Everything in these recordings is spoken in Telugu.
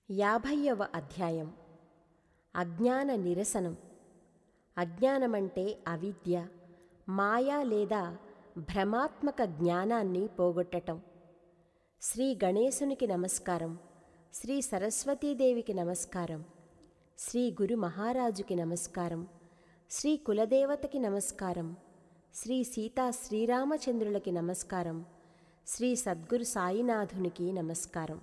యాభైవ అధ్యాయం అజ్ఞాన నిరసనం అజ్ఞానమంటే అవిద్య మాయా లేదా భ్రమాత్మక జ్ఞానాన్ని పోగొట్టటం శ్రీ గణేశునికి నమస్కారం శ్రీ సరస్వతీదేవికి నమస్కారం శ్రీ గురు మహారాజుకి నమస్కారం శ్రీ కులదేవతకి నమస్కారం శ్రీ సీతా శ్రీరామచంద్రులకి నమస్కారం శ్రీ సద్గురు సాయినాథునికి నమస్కారం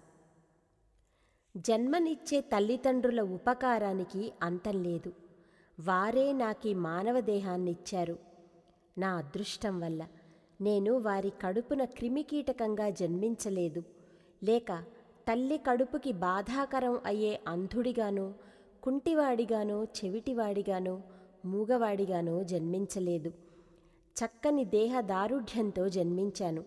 జన్మనిచ్చే తల్లిదండ్రుల ఉపకారానికి అంతం లేదు వారే నాకీ మానవ దేహాన్నిచ్చారు నా అదృష్టం వల్ల నేను వారి కడుపున క్రిమికీటకంగా జన్మించలేదు లేక తల్లి కడుపుకి బాధాకరం అయ్యే అంధుడిగానో కుంటివాడిగానో చెవిటివాడిగానో మూగవాడిగానో జన్మించలేదు చక్కని దేహ దారుఢ్యంతో జన్మించాను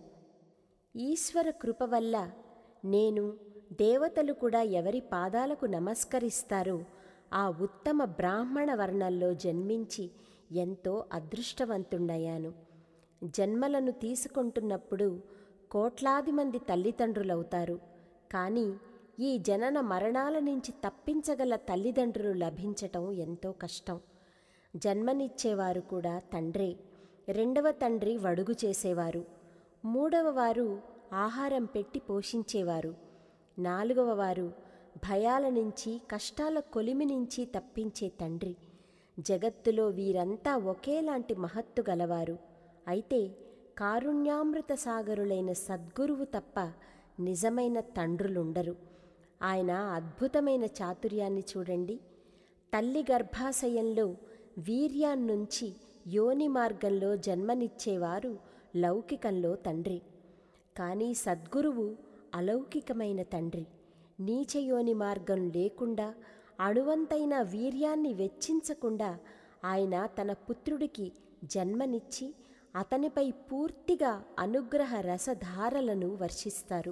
ఈశ్వర కృప వల్ల నేను దేవతలు కూడా ఎవరి పాదాలకు నమస్కరిస్తారో ఆ ఉత్తమ బ్రాహ్మణ వర్ణంలో జన్మించి ఎంతో అదృష్టవంతుండయ్యాను జన్మలను తీసుకుంటున్నప్పుడు కోట్లాది మంది తల్లిదండ్రులవుతారు కానీ ఈ జనన మరణాల నుంచి తప్పించగల తల్లిదండ్రులు లభించటం ఎంతో కష్టం జన్మనిచ్చేవారు కూడా తండ్రే రెండవ తండ్రి వడుగు చేసేవారు మూడవ వారు ఆహారం పెట్టి పోషించేవారు నాలుగవ వారు భయాల నుంచి కష్టాల కొలిమి నుంచి తప్పించే తండ్రి జగత్తులో వీరంతా ఒకేలాంటి మహత్తు గలవారు అయితే కారుణ్యామృత సాగరులైన సద్గురువు తప్ప నిజమైన తండ్రులుండరు ఆయన అద్భుతమైన చాతుర్యాన్ని చూడండి తల్లి గర్భాశయంలో వీర్యాన్నుంచి యోని మార్గంలో జన్మనిచ్చేవారు లౌకికంలో తండ్రి కానీ సద్గురువు అలౌకికమైన తండ్రి నీచయోని మార్గం లేకుండా అణువంతైన వీర్యాన్ని వెచ్చించకుండా ఆయన తన పుత్రుడికి జన్మనిచ్చి అతనిపై పూర్తిగా అనుగ్రహ రసధారలను వర్షిస్తారు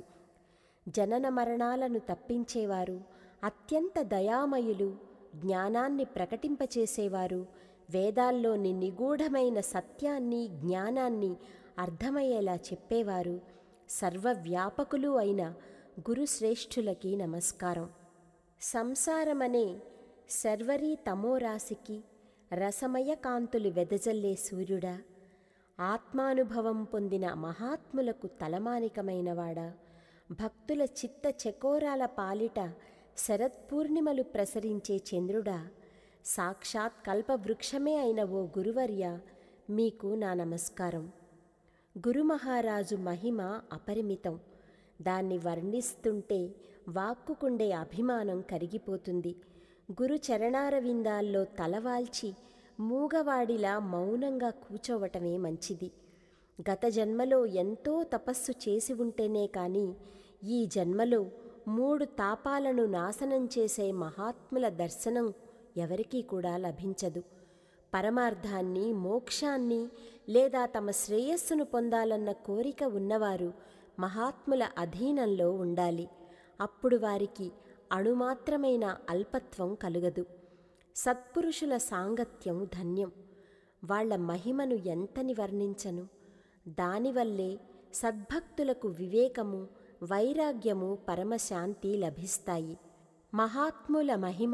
జనన మరణాలను తప్పించేవారు అత్యంత దయామయులు జ్ఞానాన్ని ప్రకటింపచేసేవారు వేదాల్లోని నిగూఢమైన సత్యాన్ని జ్ఞానాన్ని అర్థమయ్యేలా చెప్పేవారు సర్వవ్యాపకులు అయిన గురుశ్రేష్ఠులకి నమస్కారం సంసారమనే శర్వరీ తమోరాశికి రసమయ కాంతులు వెదజల్లే సూర్యుడా ఆత్మానుభవం పొందిన మహాత్ములకు తలమానికమైనవాడా భక్తుల చిత్త చకోరాల పాలిట శరత్పూర్ణిమలు ప్రసరించే చంద్రుడా సాక్షాత్ కల్పవృక్షమే అయిన ఓ గురువర్య మీకు నా నమస్కారం గురుమహారాజు మహిమ అపరిమితం దాన్ని వర్ణిస్తుంటే వాక్కుకుండే అభిమానం కరిగిపోతుంది గురు చరణారవిందాల్లో తలవాల్చి మూగవాడిలా మౌనంగా కూచోవటమే మంచిది గత జన్మలో ఎంతో తపస్సు చేసి ఉంటేనే కాని ఈ జన్మలో మూడు తాపాలను నాశనం చేసే మహాత్ముల దర్శనం ఎవరికీ కూడా లభించదు పరమార్థాన్ని మోక్షాన్ని లేదా తమ శ్రేయస్సును పొందాలన్న కోరిక ఉన్నవారు మహాత్ముల అధీనంలో ఉండాలి అప్పుడు వారికి అణుమాత్రమైన అల్పత్వం కలుగదు సత్పురుషుల సాంగత్యం ధన్యం వాళ్ల మహిమను ఎంతని వర్ణించను దానివల్లే సద్భక్తులకు వివేకము వైరాగ్యము పరమశాంతి లభిస్తాయి మహాత్ముల మహిమ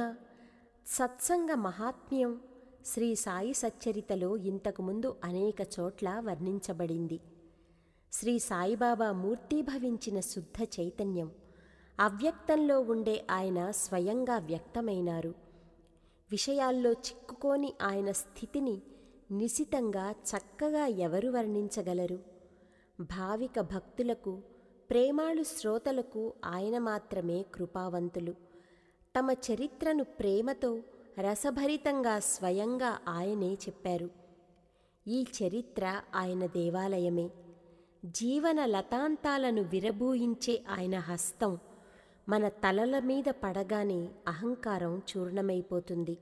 సత్సంగ మహాత్మ్యం శ్రీ సాయి సచ్చరితలో ఇంతకుముందు అనేక చోట్ల వర్ణించబడింది శ్రీ సాయిబాబా మూర్తీభవించిన శుద్ధ చైతన్యం అవ్యక్తంలో ఉండే ఆయన స్వయంగా వ్యక్తమైనారు విషయాల్లో చిక్కుకోని ఆయన స్థితిని నిశితంగా చక్కగా ఎవరు వర్ణించగలరు భావిక భక్తులకు ప్రేమాళు శ్రోతలకు ఆయన మాత్రమే కృపావంతులు తమ చరిత్రను ప్రేమతో రసభరితంగా స్వయంగా ఆయనే చెప్పారు ఈ చరిత్ర ఆయన దేవాలయమే జీవన లతాంతాలను విరబూయించే ఆయన హస్తం మన తలల మీద పడగానే అహంకారం చూర్ణమైపోతుంది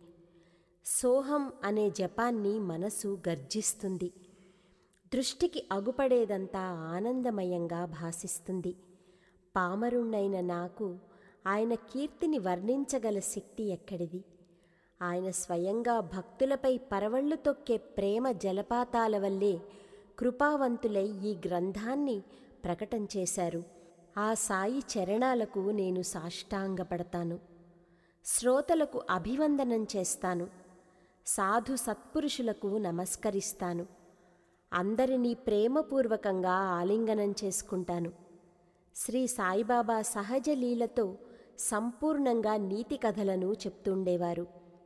సోహం అనే జపాన్ని మనసు గర్జిస్తుంది దృష్టికి అగుపడేదంతా ఆనందమయంగా భాసిస్తుంది పామరుణ్ణైన నాకు ఆయన కీర్తిని వర్ణించగల శక్తి ఎక్కడిది ఆయన స్వయంగా భక్తులపై పరవళ్లు తొక్కే ప్రేమ జలపాతాల వల్లే కృపావంతులై ఈ గ్రంథాన్ని ప్రకటన చేశారు ఆ సాయి చరణాలకు నేను సాష్టాంగపడతాను శ్రోతలకు అభివందనం చేస్తాను సాధు సత్పురుషులకు నమస్కరిస్తాను అందరినీ ప్రేమపూర్వకంగా ఆలింగనం చేసుకుంటాను శ్రీ సాయిబాబా సహజ లీలతో సంపూర్ణంగా నీతి కథలను చెప్తుండేవారు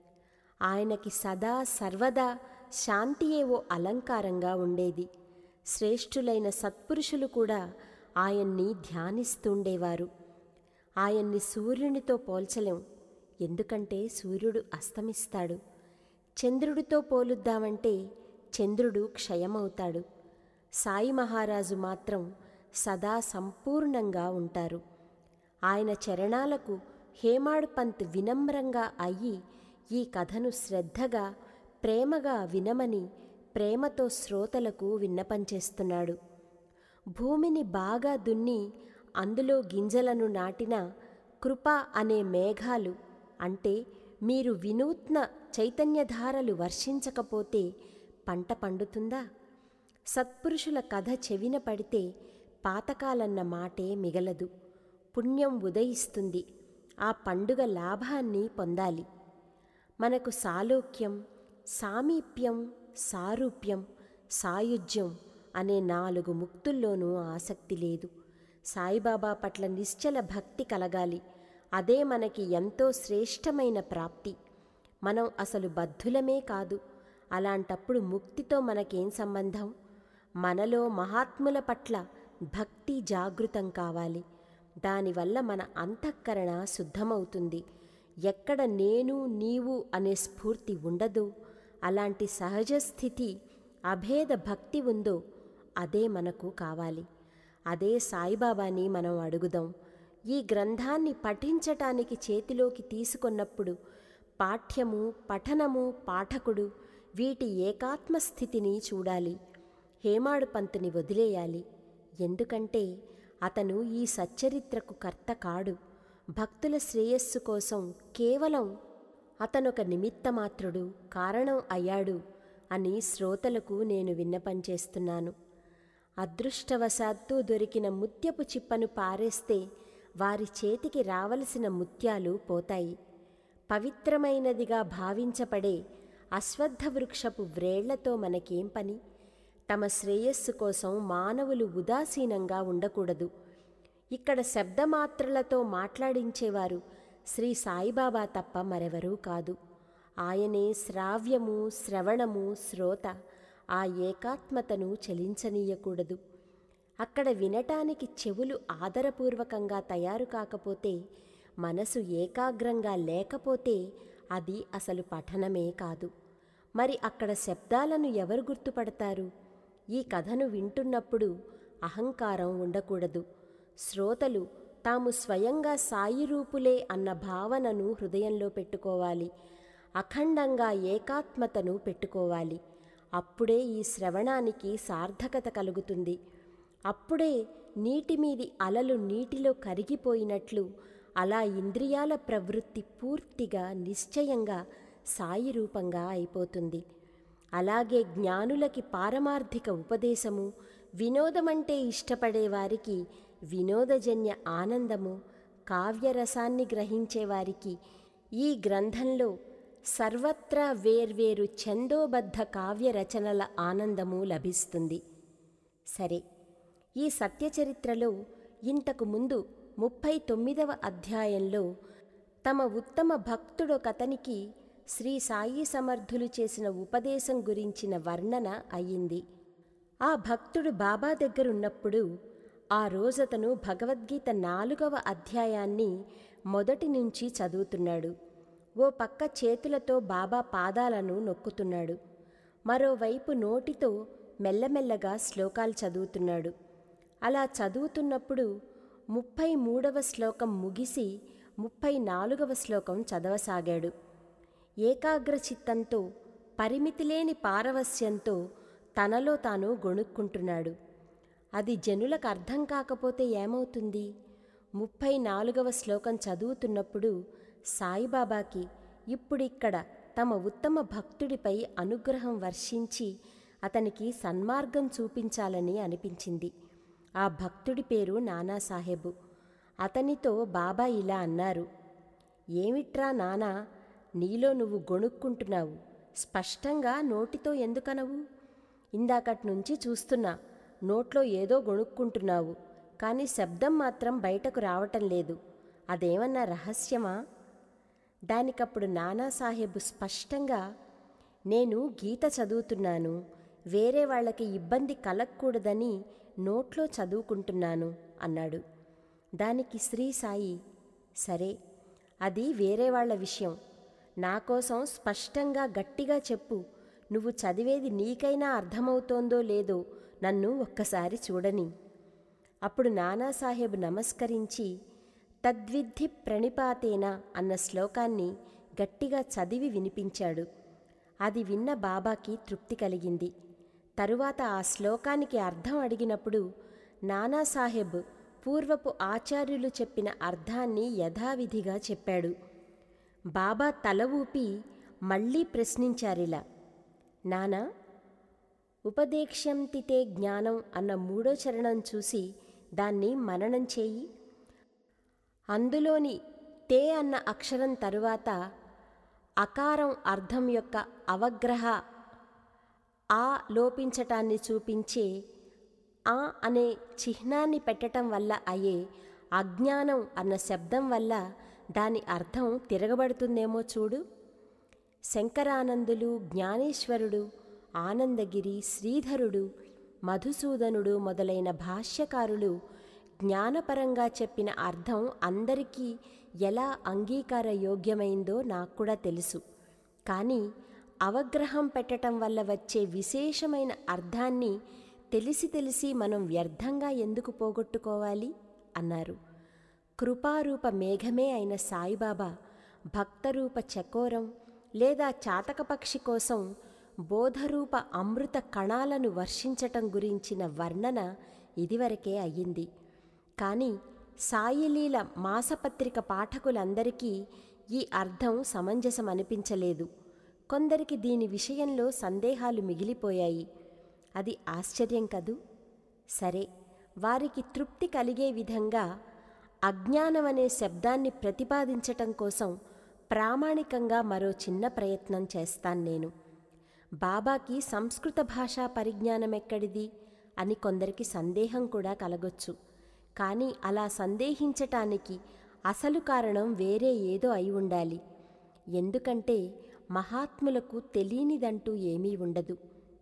ఆయనకి సదా సర్వదా శాంతియే ఓ అలంకారంగా ఉండేది శ్రేష్ఠులైన సత్పురుషులు కూడా ఆయన్ని ధ్యానిస్తుండేవారు ఆయన్ని సూర్యునితో పోల్చలేం ఎందుకంటే సూర్యుడు అస్తమిస్తాడు చంద్రుడితో పోలుద్దామంటే చంద్రుడు క్షయమవుతాడు సాయి మహారాజు మాత్రం సదా సంపూర్ణంగా ఉంటారు ఆయన చరణాలకు హేమాడ్ పంత్ వినమ్రంగా అయ్యి ఈ కథను శ్రద్ధగా ప్రేమగా వినమని ప్రేమతో శ్రోతలకు విన్నపం చేస్తున్నాడు భూమిని బాగా దున్ని అందులో గింజలను నాటిన కృప అనే మేఘాలు అంటే మీరు వినూత్న చైతన్యధారలు వర్షించకపోతే పంట పండుతుందా సత్పురుషుల కథ చెవిన పడితే పాతకాలన్న మాటే మిగలదు పుణ్యం ఉదయిస్తుంది ఆ పండుగ లాభాన్ని పొందాలి మనకు సాలోక్యం సామీప్యం సారూప్యం సాయుజ్యం అనే నాలుగు ముక్తుల్లోనూ ఆసక్తి లేదు సాయిబాబా పట్ల నిశ్చల భక్తి కలగాలి అదే మనకి ఎంతో శ్రేష్టమైన ప్రాప్తి మనం అసలు బద్ధులమే కాదు అలాంటప్పుడు ముక్తితో మనకేం సంబంధం మనలో మహాత్ముల పట్ల భక్తి జాగృతం కావాలి దానివల్ల మన అంతఃకరణ శుద్ధమవుతుంది ఎక్కడ నేను నీవు అనే స్ఫూర్తి ఉండదో అలాంటి సహజ స్థితి అభేద భక్తి ఉందో అదే మనకు కావాలి అదే సాయిబాబాని మనం అడుగుదాం ఈ గ్రంథాన్ని పఠించటానికి చేతిలోకి తీసుకున్నప్పుడు పాఠ్యము పఠనము పాఠకుడు వీటి ఏకాత్మ స్థితిని చూడాలి హేమాడు పంతుని వదిలేయాలి ఎందుకంటే అతను ఈ సచ్చరిత్రకు కర్త కాడు భక్తుల శ్రేయస్సు కోసం కేవలం అతనొక నిమిత్తమాత్రుడు కారణం అయ్యాడు అని శ్రోతలకు నేను విన్నపం చేస్తున్నాను అదృష్టవశాత్తు దొరికిన ముత్యపు చిప్పను పారేస్తే వారి చేతికి రావలసిన ముత్యాలు పోతాయి పవిత్రమైనదిగా భావించబడే అశ్వత్థ వృక్షపు వ్రేళ్లతో మనకేం పని తమ శ్రేయస్సు కోసం మానవులు ఉదాసీనంగా ఉండకూడదు ఇక్కడ శబ్దమాత్రలతో మాట్లాడించేవారు శ్రీ సాయిబాబా తప్ప మరెవరూ కాదు ఆయనే శ్రావ్యము శ్రవణము శ్రోత ఆ ఏకాత్మతను చలించనీయకూడదు అక్కడ వినటానికి చెవులు ఆదరపూర్వకంగా తయారు కాకపోతే మనసు ఏకాగ్రంగా లేకపోతే అది అసలు పఠనమే కాదు మరి అక్కడ శబ్దాలను ఎవరు గుర్తుపడతారు ఈ కథను వింటున్నప్పుడు అహంకారం ఉండకూడదు శ్రోతలు తాము స్వయంగా సాయి రూపులే అన్న భావనను హృదయంలో పెట్టుకోవాలి అఖండంగా ఏకాత్మతను పెట్టుకోవాలి అప్పుడే ఈ శ్రవణానికి సార్థకత కలుగుతుంది అప్పుడే నీటి మీది అలలు నీటిలో కరిగిపోయినట్లు అలా ఇంద్రియాల ప్రవృత్తి పూర్తిగా నిశ్చయంగా సాయి రూపంగా అయిపోతుంది అలాగే జ్ఞానులకి పారమార్థిక ఉపదేశము వినోదమంటే ఇష్టపడే వారికి వినోదజన్య ఆనందము కావ్యరసాన్ని గ్రహించేవారికి ఈ గ్రంథంలో సర్వత్రా వేర్వేరు ఛందోబద్ధ కావ్య రచనల ఆనందము లభిస్తుంది సరే ఈ సత్యచరిత్రలో ఇంతకు ముందు ముప్పై తొమ్మిదవ అధ్యాయంలో తమ ఉత్తమ భక్తుడొకతనికి శ్రీ సాయి సమర్థులు చేసిన ఉపదేశం గురించిన వర్ణన అయ్యింది ఆ భక్తుడు బాబా దగ్గరున్నప్పుడు ఆ రోజతను భగవద్గీత నాలుగవ అధ్యాయాన్ని మొదటి నుంచి చదువుతున్నాడు ఓ పక్క చేతులతో బాబా పాదాలను నొక్కుతున్నాడు మరోవైపు నోటితో మెల్లమెల్లగా శ్లోకాలు చదువుతున్నాడు అలా చదువుతున్నప్పుడు ముప్పై మూడవ శ్లోకం ముగిసి ముప్పై నాలుగవ శ్లోకం చదవసాగాడు ఏకాగ్రచిత్తంతో పరిమితిలేని పారవస్యంతో తనలో తాను గొణుక్కుంటున్నాడు అది జనులకు అర్థం కాకపోతే ఏమవుతుంది ముప్పై నాలుగవ శ్లోకం చదువుతున్నప్పుడు సాయిబాబాకి ఇప్పుడిక్కడ తమ ఉత్తమ భక్తుడిపై అనుగ్రహం వర్షించి అతనికి సన్మార్గం చూపించాలని అనిపించింది ఆ భక్తుడి పేరు నానాసాహెబు అతనితో బాబా ఇలా అన్నారు ఏమిట్రా నానా నీలో నువ్వు గొణుక్కుంటున్నావు స్పష్టంగా నోటితో ఎందుకనవు ఇందాకటి నుంచి చూస్తున్నా నోట్లో ఏదో గొణుక్కుంటున్నావు కానీ శబ్దం మాత్రం బయటకు రావటం లేదు అదేమన్నా రహస్యమా దానికప్పుడు నానాసాహెబు స్పష్టంగా నేను గీత చదువుతున్నాను వేరే వాళ్ళకి ఇబ్బంది కలగకూడదని నోట్లో చదువుకుంటున్నాను అన్నాడు దానికి శ్రీ సాయి సరే అది వేరే వాళ్ళ విషయం నా కోసం స్పష్టంగా గట్టిగా చెప్పు నువ్వు చదివేది నీకైనా అర్థమవుతోందో లేదో నన్ను ఒక్కసారి చూడని అప్పుడు నానాసాహెబ్ నమస్కరించి తద్విద్ధి ప్రణిపాతేన అన్న శ్లోకాన్ని గట్టిగా చదివి వినిపించాడు అది విన్న బాబాకి తృప్తి కలిగింది తరువాత ఆ శ్లోకానికి అర్థం అడిగినప్పుడు నానాసాహెబ్ పూర్వపు ఆచార్యులు చెప్పిన అర్థాన్ని యథావిధిగా చెప్పాడు బాబా తల ఊపి మళ్ళీ ప్రశ్నించారిలా నానా ఉపదేక్ష్యంతితే జ్ఞానం అన్న మూడో చరణం చూసి దాన్ని మననం చేయి అందులోని తే అన్న అక్షరం తరువాత అకారం అర్థం యొక్క అవగ్రహ ఆ లోపించటాన్ని చూపించే ఆ అనే చిహ్నాన్ని పెట్టటం వల్ల అయ్యే అజ్ఞానం అన్న శబ్దం వల్ల దాని అర్థం తిరగబడుతుందేమో చూడు శంకరానందులు జ్ఞానేశ్వరుడు ఆనందగిరి శ్రీధరుడు మధుసూదనుడు మొదలైన భాష్యకారులు జ్ఞానపరంగా చెప్పిన అర్థం అందరికీ ఎలా అంగీకార యోగ్యమైందో నాకు కూడా తెలుసు కానీ అవగ్రహం పెట్టటం వల్ల వచ్చే విశేషమైన అర్థాన్ని తెలిసి తెలిసి మనం వ్యర్థంగా ఎందుకు పోగొట్టుకోవాలి అన్నారు కృపారూప మేఘమే అయిన సాయిబాబా భక్తరూప చకోరం లేదా చాతకపక్షి కోసం బోధరూప అమృత కణాలను వర్షించటం గురించిన వర్ణన ఇదివరకే అయ్యింది కానీ సాయిలీల మాసపత్రిక పాఠకులందరికీ ఈ అర్థం సమంజసం అనిపించలేదు కొందరికి దీని విషయంలో సందేహాలు మిగిలిపోయాయి అది ఆశ్చర్యం కదూ సరే వారికి తృప్తి కలిగే విధంగా అజ్ఞానమనే శబ్దాన్ని ప్రతిపాదించటం కోసం ప్రామాణికంగా మరో చిన్న ప్రయత్నం చేస్తాను నేను బాబాకి సంస్కృత భాషా పరిజ్ఞానం ఎక్కడిది అని కొందరికి సందేహం కూడా కలగొచ్చు కానీ అలా సందేహించటానికి అసలు కారణం వేరే ఏదో అయి ఉండాలి ఎందుకంటే మహాత్ములకు తెలియనిదంటూ ఏమీ ఉండదు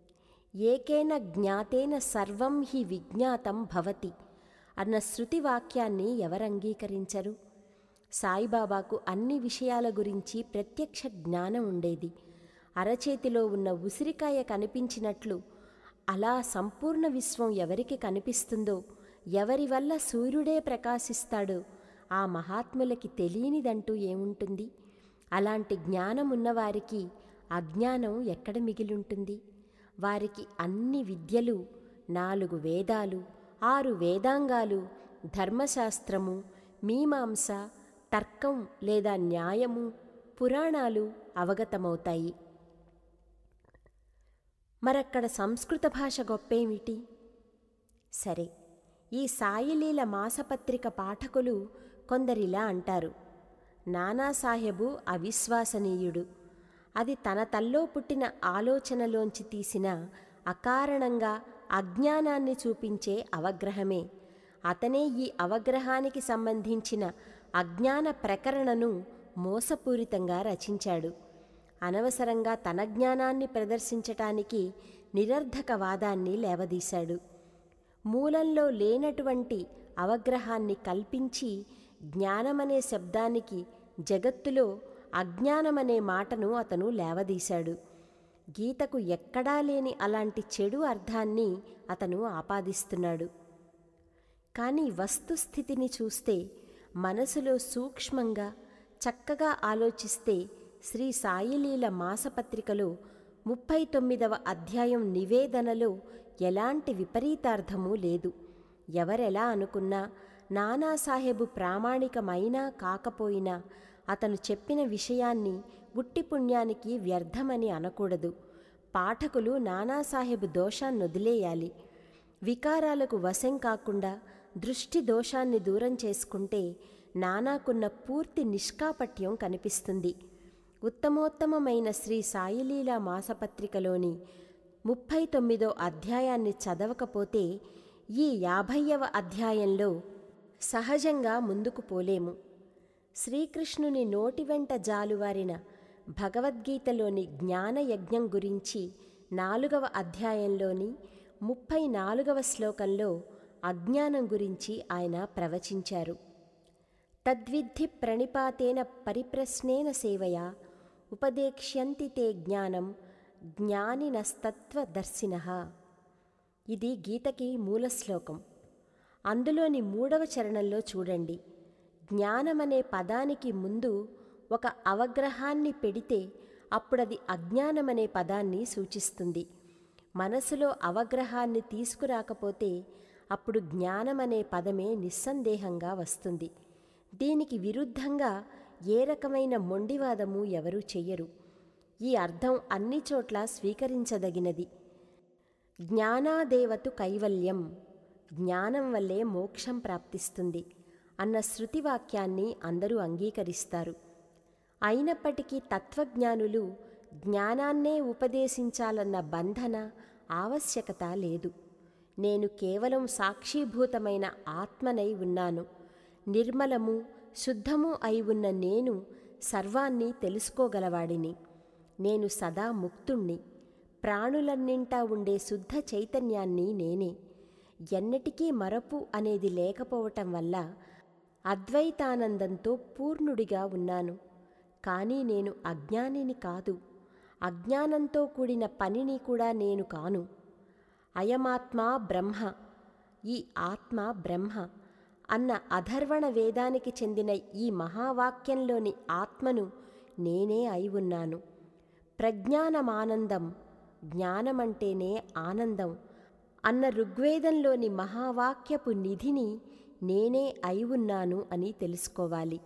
ఏకేన జ్ఞాతేన సర్వం హి విజ్ఞాతం భవతి అన్న శృతి వాక్యాన్ని ఎవరంగీకరించరు సాయిబాబాకు అన్ని విషయాల గురించి ప్రత్యక్ష జ్ఞానం ఉండేది అరచేతిలో ఉన్న ఉసిరికాయ కనిపించినట్లు అలా సంపూర్ణ విశ్వం ఎవరికి కనిపిస్తుందో ఎవరి వల్ల సూర్యుడే ప్రకాశిస్తాడో ఆ మహాత్ములకి తెలియనిదంటూ ఏముంటుంది అలాంటి జ్ఞానం ఉన్నవారికి అజ్ఞానం ఎక్కడ మిగిలుంటుంది వారికి అన్ని విద్యలు నాలుగు వేదాలు ఆరు వేదాంగాలు ధర్మశాస్త్రము మీమాంస తర్కం లేదా న్యాయము పురాణాలు అవగతమవుతాయి మరక్కడ సంస్కృత భాష గొప్పేమిటి సరే ఈ సాయిలీల మాసపత్రిక పాఠకులు కొందరిలా అంటారు నానాసాహెబు అవిశ్వసనీయుడు అది తన తల్లో పుట్టిన ఆలోచనలోంచి తీసిన అకారణంగా అజ్ఞానాన్ని చూపించే అవగ్రహమే అతనే ఈ అవగ్రహానికి సంబంధించిన అజ్ఞాన ప్రకరణను మోసపూరితంగా రచించాడు అనవసరంగా తన జ్ఞానాన్ని ప్రదర్శించటానికి నిరర్ధక వాదాన్ని లేవదీశాడు మూలంలో లేనటువంటి అవగ్రహాన్ని కల్పించి జ్ఞానమనే శబ్దానికి జగత్తులో అజ్ఞానమనే మాటను అతను లేవదీశాడు గీతకు ఎక్కడా లేని అలాంటి చెడు అర్థాన్ని అతను ఆపాదిస్తున్నాడు కానీ వస్తుస్థితిని చూస్తే మనసులో సూక్ష్మంగా చక్కగా ఆలోచిస్తే శ్రీ సాయిలీల మాసపత్రికలో ముప్పై తొమ్మిదవ అధ్యాయం నివేదనలో ఎలాంటి విపరీతార్థమూ లేదు ఎవరెలా అనుకున్నా నానాసాహెబు ప్రామాణికమైనా కాకపోయినా అతను చెప్పిన విషయాన్ని ఉట్టి పుణ్యానికి వ్యర్థమని అనకూడదు పాఠకులు నానాసాహెబు దోషాన్ని వదిలేయాలి వికారాలకు వశం కాకుండా దృష్టి దోషాన్ని దూరం చేసుకుంటే నానాకున్న పూర్తి నిష్కాపట్యం కనిపిస్తుంది ఉత్తమోత్తమమైన శ్రీ సాయిలీలా మాసపత్రికలోని ముప్పై తొమ్మిదో అధ్యాయాన్ని చదవకపోతే ఈ యాభైవ అధ్యాయంలో సహజంగా ముందుకు పోలేము శ్రీకృష్ణుని నోటి వెంట జాలువారిన భగవద్గీతలోని జ్ఞానయజ్ఞం గురించి నాలుగవ అధ్యాయంలోని ముప్పై నాలుగవ శ్లోకంలో అజ్ఞానం గురించి ఆయన ప్రవచించారు తద్విద్ధి ప్రణిపాతేన పరిప్రశ్నేన సేవయా ఉపదేక్ష్యంతి తే జ్ఞానం జ్ఞానినస్తత్వదర్శిన ఇది గీతకి మూల శ్లోకం అందులోని మూడవ చరణంలో చూడండి జ్ఞానమనే పదానికి ముందు ఒక అవగ్రహాన్ని పెడితే అప్పుడది అజ్ఞానమనే పదాన్ని సూచిస్తుంది మనసులో అవగ్రహాన్ని తీసుకురాకపోతే అప్పుడు జ్ఞానమనే పదమే నిస్సందేహంగా వస్తుంది దీనికి విరుద్ధంగా ఏ రకమైన మొండివాదము ఎవరూ చెయ్యరు ఈ అర్థం అన్ని చోట్ల స్వీకరించదగినది జ్ఞానాదేవతు కైవల్యం జ్ఞానం వల్లే మోక్షం ప్రాప్తిస్తుంది అన్న శృతివాక్యాన్ని అందరూ అంగీకరిస్తారు అయినప్పటికీ తత్వజ్ఞానులు జ్ఞానాన్నే ఉపదేశించాలన్న బంధన ఆవశ్యకత లేదు నేను కేవలం సాక్షీభూతమైన ఆత్మనై ఉన్నాను నిర్మలము శుద్ధము అయి ఉన్న నేను సర్వాన్ని తెలుసుకోగలవాడిని నేను సదా ముక్తుణ్ణి ప్రాణులన్నింటా ఉండే శుద్ధ చైతన్యాన్ని నేనే ఎన్నటికీ మరపు అనేది లేకపోవటం వల్ల అద్వైతానందంతో పూర్ణుడిగా ఉన్నాను కానీ నేను అజ్ఞానిని కాదు అజ్ఞానంతో కూడిన పనిని కూడా నేను కాను అయమాత్మా బ్రహ్మ ఈ ఆత్మ బ్రహ్మ అన్న అధర్వణ వేదానికి చెందిన ఈ మహావాక్యంలోని ఆత్మను నేనే అయి ఉన్నాను ప్రజ్ఞానమానందం జ్ఞానమంటేనే ఆనందం అన్న ఋగ్వేదంలోని మహావాక్యపు నిధిని నేనే అయి ఉన్నాను అని తెలుసుకోవాలి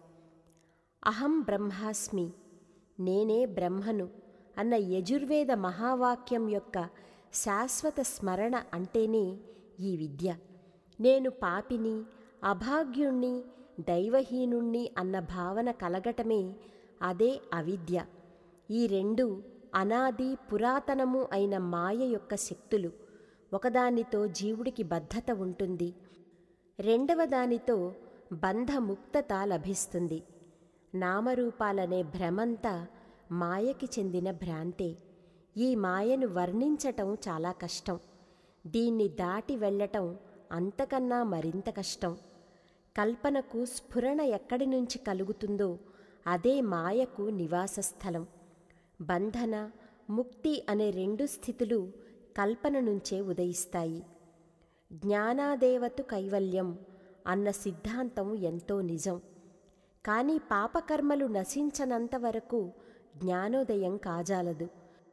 అహం బ్రహ్మాస్మి నేనే బ్రహ్మను అన్న యజుర్వేద మహావాక్యం యొక్క శాశ్వత స్మరణ అంటేనే ఈ విద్య నేను పాపిని అభాగ్యుణ్ణి దైవహీనుణ్ణి అన్న భావన కలగటమే అదే అవిద్య ఈ రెండు అనాది పురాతనము అయిన మాయ యొక్క శక్తులు ఒకదానితో జీవుడికి బద్ధత ఉంటుంది రెండవ దానితో బంధముక్తత లభిస్తుంది నామరూపాలనే భ్రమంతా మాయకి చెందిన భ్రాంతే ఈ మాయను వర్ణించటం చాలా కష్టం దీన్ని దాటి వెళ్ళటం అంతకన్నా మరింత కష్టం కల్పనకు స్ఫురణ ఎక్కడి నుంచి కలుగుతుందో అదే మాయకు నివాస స్థలం బంధన ముక్తి అనే రెండు స్థితులు కల్పన నుంచే ఉదయిస్తాయి జ్ఞానాదేవతు కైవల్యం అన్న సిద్ధాంతం ఎంతో నిజం కానీ పాపకర్మలు నశించనంత వరకు జ్ఞానోదయం కాజాలదు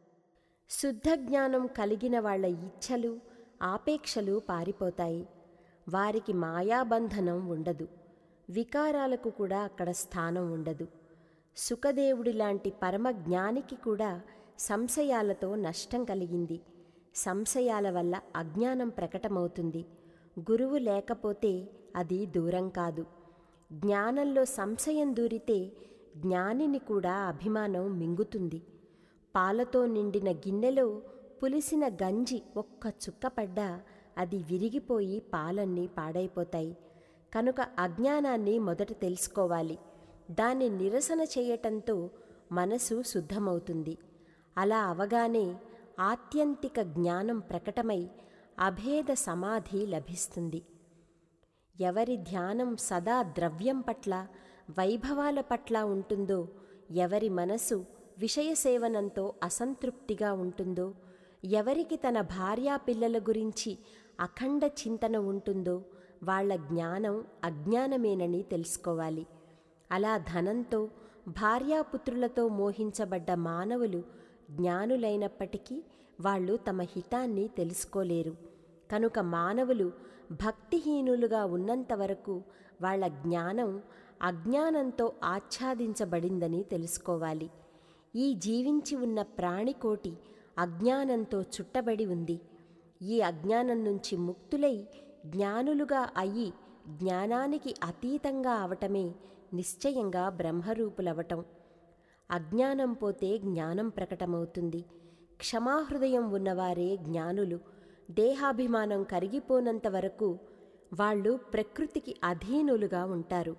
శుద్ధ జ్ఞానం కలిగిన వాళ్ళ ఇచ్ఛలు ఆపేక్షలు పారిపోతాయి వారికి మాయాబంధనం ఉండదు వికారాలకు కూడా అక్కడ స్థానం ఉండదు సుఖదేవుడి లాంటి పరమజ్ఞానికి కూడా సంశయాలతో నష్టం కలిగింది సంశయాల వల్ల అజ్ఞానం ప్రకటమవుతుంది గురువు లేకపోతే అది దూరం కాదు జ్ఞానంలో సంశయం దూరితే జ్ఞానిని కూడా అభిమానం మింగుతుంది పాలతో నిండిన గిన్నెలో పులిసిన గంజి ఒక్క చుక్క పడ్డా అది విరిగిపోయి పాలన్నీ పాడైపోతాయి కనుక అజ్ఞానాన్ని మొదట తెలుసుకోవాలి దాన్ని నిరసన చేయటంతో మనసు శుద్ధమవుతుంది అలా అవగానే ఆత్యంతిక జ్ఞానం ప్రకటమై అభేద సమాధి లభిస్తుంది ఎవరి ధ్యానం సదా ద్రవ్యం పట్ల వైభవాల పట్ల ఉంటుందో ఎవరి మనసు విషయ సేవనంతో అసంతృప్తిగా ఉంటుందో ఎవరికి తన భార్యా పిల్లల గురించి అఖండ చింతన ఉంటుందో వాళ్ళ జ్ఞానం అజ్ఞానమేనని తెలుసుకోవాలి అలా ధనంతో భార్యాపుత్రులతో మోహించబడ్డ మానవులు జ్ఞానులైనప్పటికీ వాళ్ళు తమ హితాన్ని తెలుసుకోలేరు కనుక మానవులు భక్తిహీనులుగా ఉన్నంతవరకు వాళ్ళ జ్ఞానం అజ్ఞానంతో ఆచ్ఛాదించబడిందని తెలుసుకోవాలి ఈ జీవించి ఉన్న ప్రాణికోటి అజ్ఞానంతో చుట్టబడి ఉంది ఈ అజ్ఞానం నుంచి ముక్తులై జ్ఞానులుగా అయి జ్ఞానానికి అతీతంగా అవటమే నిశ్చయంగా బ్రహ్మరూపులవటం అజ్ఞానం పోతే జ్ఞానం ప్రకటమవుతుంది క్షమాహృదయం ఉన్నవారే జ్ఞానులు దేహాభిమానం కరిగిపోనంత వరకు వాళ్ళు ప్రకృతికి అధీనులుగా ఉంటారు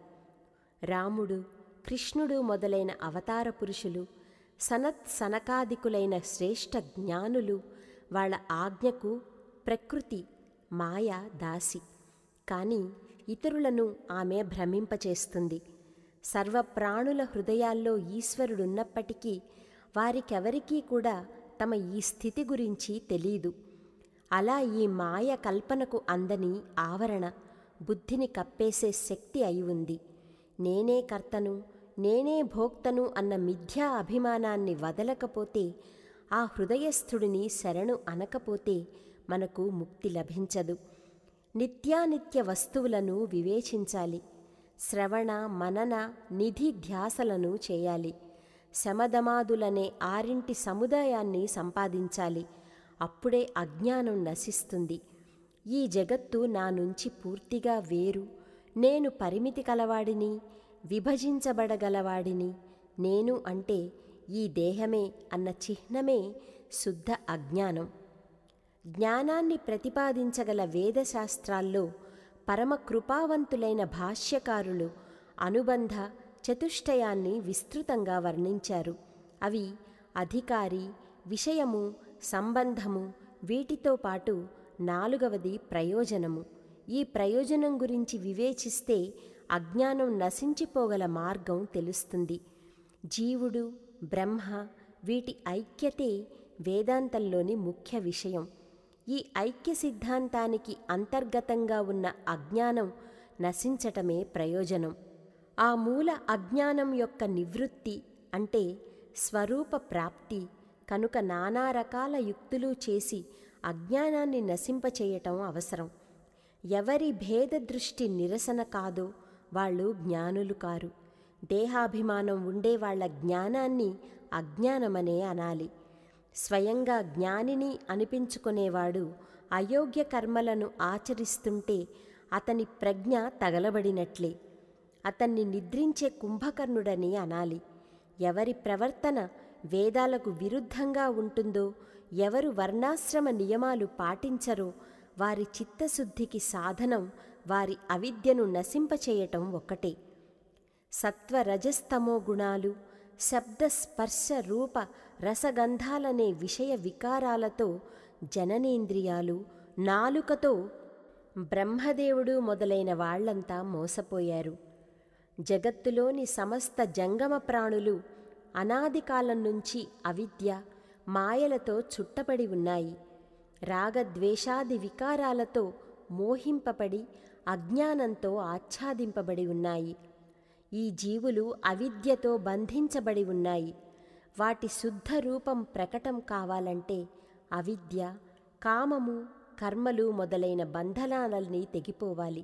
రాముడు కృష్ణుడు మొదలైన అవతార పురుషులు సనత్ సనకాదికులైన శ్రేష్ఠ జ్ఞానులు వాళ్ళ ఆజ్ఞకు ప్రకృతి మాయ దాసి కానీ ఇతరులను ఆమె భ్రమింపచేస్తుంది సర్వప్రాణుల హృదయాల్లో ఈశ్వరుడున్నప్పటికీ వారికెవరికీ కూడా తమ ఈ స్థితి గురించి తెలీదు అలా ఈ మాయ కల్పనకు అందని ఆవరణ బుద్ధిని కప్పేసే శక్తి అయి ఉంది నేనే కర్తను నేనే భోక్తను అన్న మిథ్యా అభిమానాన్ని వదలకపోతే ఆ హృదయస్థుడిని శరణు అనకపోతే మనకు ముక్తి లభించదు నిత్యానిత్య వస్తువులను వివేచించాలి శ్రవణ మనన నిధి ధ్యాసలను చేయాలి శమదమాదులనే ఆరింటి సముదాయాన్ని సంపాదించాలి అప్పుడే అజ్ఞానం నశిస్తుంది ఈ జగత్తు నా నుంచి పూర్తిగా వేరు నేను పరిమితి కలవాడిని విభజించబడగలవాడిని నేను అంటే ఈ దేహమే అన్న చిహ్నమే శుద్ధ అజ్ఞానం జ్ఞానాన్ని ప్రతిపాదించగల వేదశాస్త్రాల్లో పరమ కృపావంతులైన భాష్యకారులు అనుబంధ చతుష్టయాన్ని విస్తృతంగా వర్ణించారు అవి అధికారి విషయము సంబంధము వీటితో పాటు నాలుగవది ప్రయోజనము ఈ ప్రయోజనం గురించి వివేచిస్తే అజ్ఞానం నశించిపోగల మార్గం తెలుస్తుంది జీవుడు బ్రహ్మ వీటి ఐక్యతే వేదాంతంలోని ముఖ్య విషయం ఈ ఐక్య సిద్ధాంతానికి అంతర్గతంగా ఉన్న అజ్ఞానం నశించటమే ప్రయోజనం ఆ మూల అజ్ఞానం యొక్క నివృత్తి అంటే స్వరూప ప్రాప్తి కనుక నానా రకాల యుక్తులు చేసి అజ్ఞానాన్ని నశింపచేయటం అవసరం ఎవరి భేద దృష్టి నిరసన కాదో వాళ్ళు జ్ఞానులు కారు దేహాభిమానం ఉండే వాళ్ళ జ్ఞానాన్ని అజ్ఞానమనే అనాలి స్వయంగా జ్ఞానిని అనిపించుకునేవాడు అయోగ్య కర్మలను ఆచరిస్తుంటే అతని ప్రజ్ఞ తగలబడినట్లే అతన్ని నిద్రించే కుంభకర్ణుడని అనాలి ఎవరి ప్రవర్తన వేదాలకు విరుద్ధంగా ఉంటుందో ఎవరు వర్ణాశ్రమ నియమాలు పాటించరో వారి చిత్తశుద్ధికి సాధనం వారి అవిద్యను నశింపచేయటం ఒక్కటే సత్వరజస్తమో గుణాలు శబ్ద స్పర్శ రూప రసగంధాలనే విషయ వికారాలతో జననేంద్రియాలు నాలుకతో బ్రహ్మదేవుడు మొదలైన వాళ్లంతా మోసపోయారు జగత్తులోని సమస్త జంగమ ప్రాణులు అనాది కాలం నుంచి అవిద్య మాయలతో చుట్టపడి ఉన్నాయి రాగద్వేషాది వికారాలతో మోహింపబడి అజ్ఞానంతో ఆచ్ఛాదింపబడి ఉన్నాయి ఈ జీవులు అవిద్యతో బంధించబడి ఉన్నాయి వాటి శుద్ధ రూపం ప్రకటం కావాలంటే అవిద్య కామము కర్మలు మొదలైన బంధనాలని తెగిపోవాలి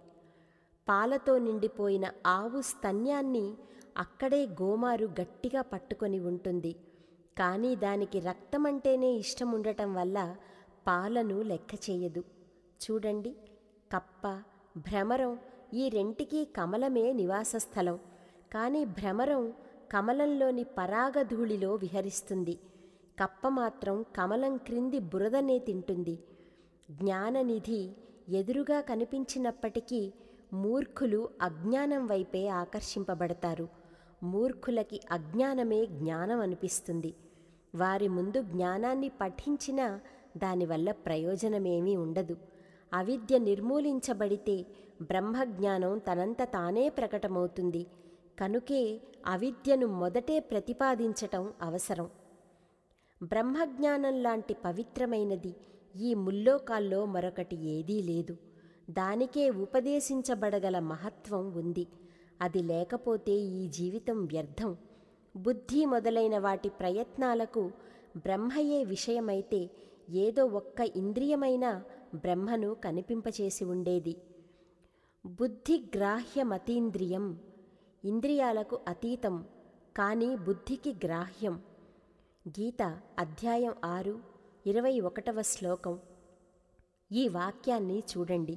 పాలతో నిండిపోయిన ఆవు స్తన్యాన్ని అక్కడే గోమారు గట్టిగా పట్టుకొని ఉంటుంది కానీ దానికి రక్తమంటేనే ఇష్టం ఉండటం వల్ల పాలను లెక్క చేయదు చూడండి కప్ప భ్రమరం ఈ రెంటికి కమలమే నివాస స్థలం కానీ భ్రమరం కమలంలోని పరాగధూళిలో విహరిస్తుంది కప్ప మాత్రం కమలం క్రింది బురదనే తింటుంది జ్ఞాననిధి ఎదురుగా కనిపించినప్పటికీ మూర్ఖులు అజ్ఞానం వైపే ఆకర్షింపబడతారు మూర్ఖులకి అజ్ఞానమే జ్ఞానం అనిపిస్తుంది వారి ముందు జ్ఞానాన్ని పఠించినా దానివల్ల ప్రయోజనమేమీ ఉండదు అవిద్య నిర్మూలించబడితే బ్రహ్మజ్ఞానం తనంత తానే ప్రకటమవుతుంది కనుకే అవిద్యను మొదటే ప్రతిపాదించటం అవసరం బ్రహ్మజ్ఞానం లాంటి పవిత్రమైనది ఈ ముల్లోకాల్లో మరొకటి ఏదీ లేదు దానికే ఉపదేశించబడగల మహత్వం ఉంది అది లేకపోతే ఈ జీవితం వ్యర్థం బుద్ధి మొదలైన వాటి ప్రయత్నాలకు బ్రహ్మయే విషయమైతే ఏదో ఒక్క ఇంద్రియమైనా బ్రహ్మను కనిపింపచేసి ఉండేది బుద్ధి గ్రాహ్యమతీంద్రియం ఇంద్రియాలకు అతీతం కానీ బుద్ధికి గ్రాహ్యం గీత అధ్యాయం ఆరు ఇరవై ఒకటవ శ్లోకం ఈ వాక్యాన్ని చూడండి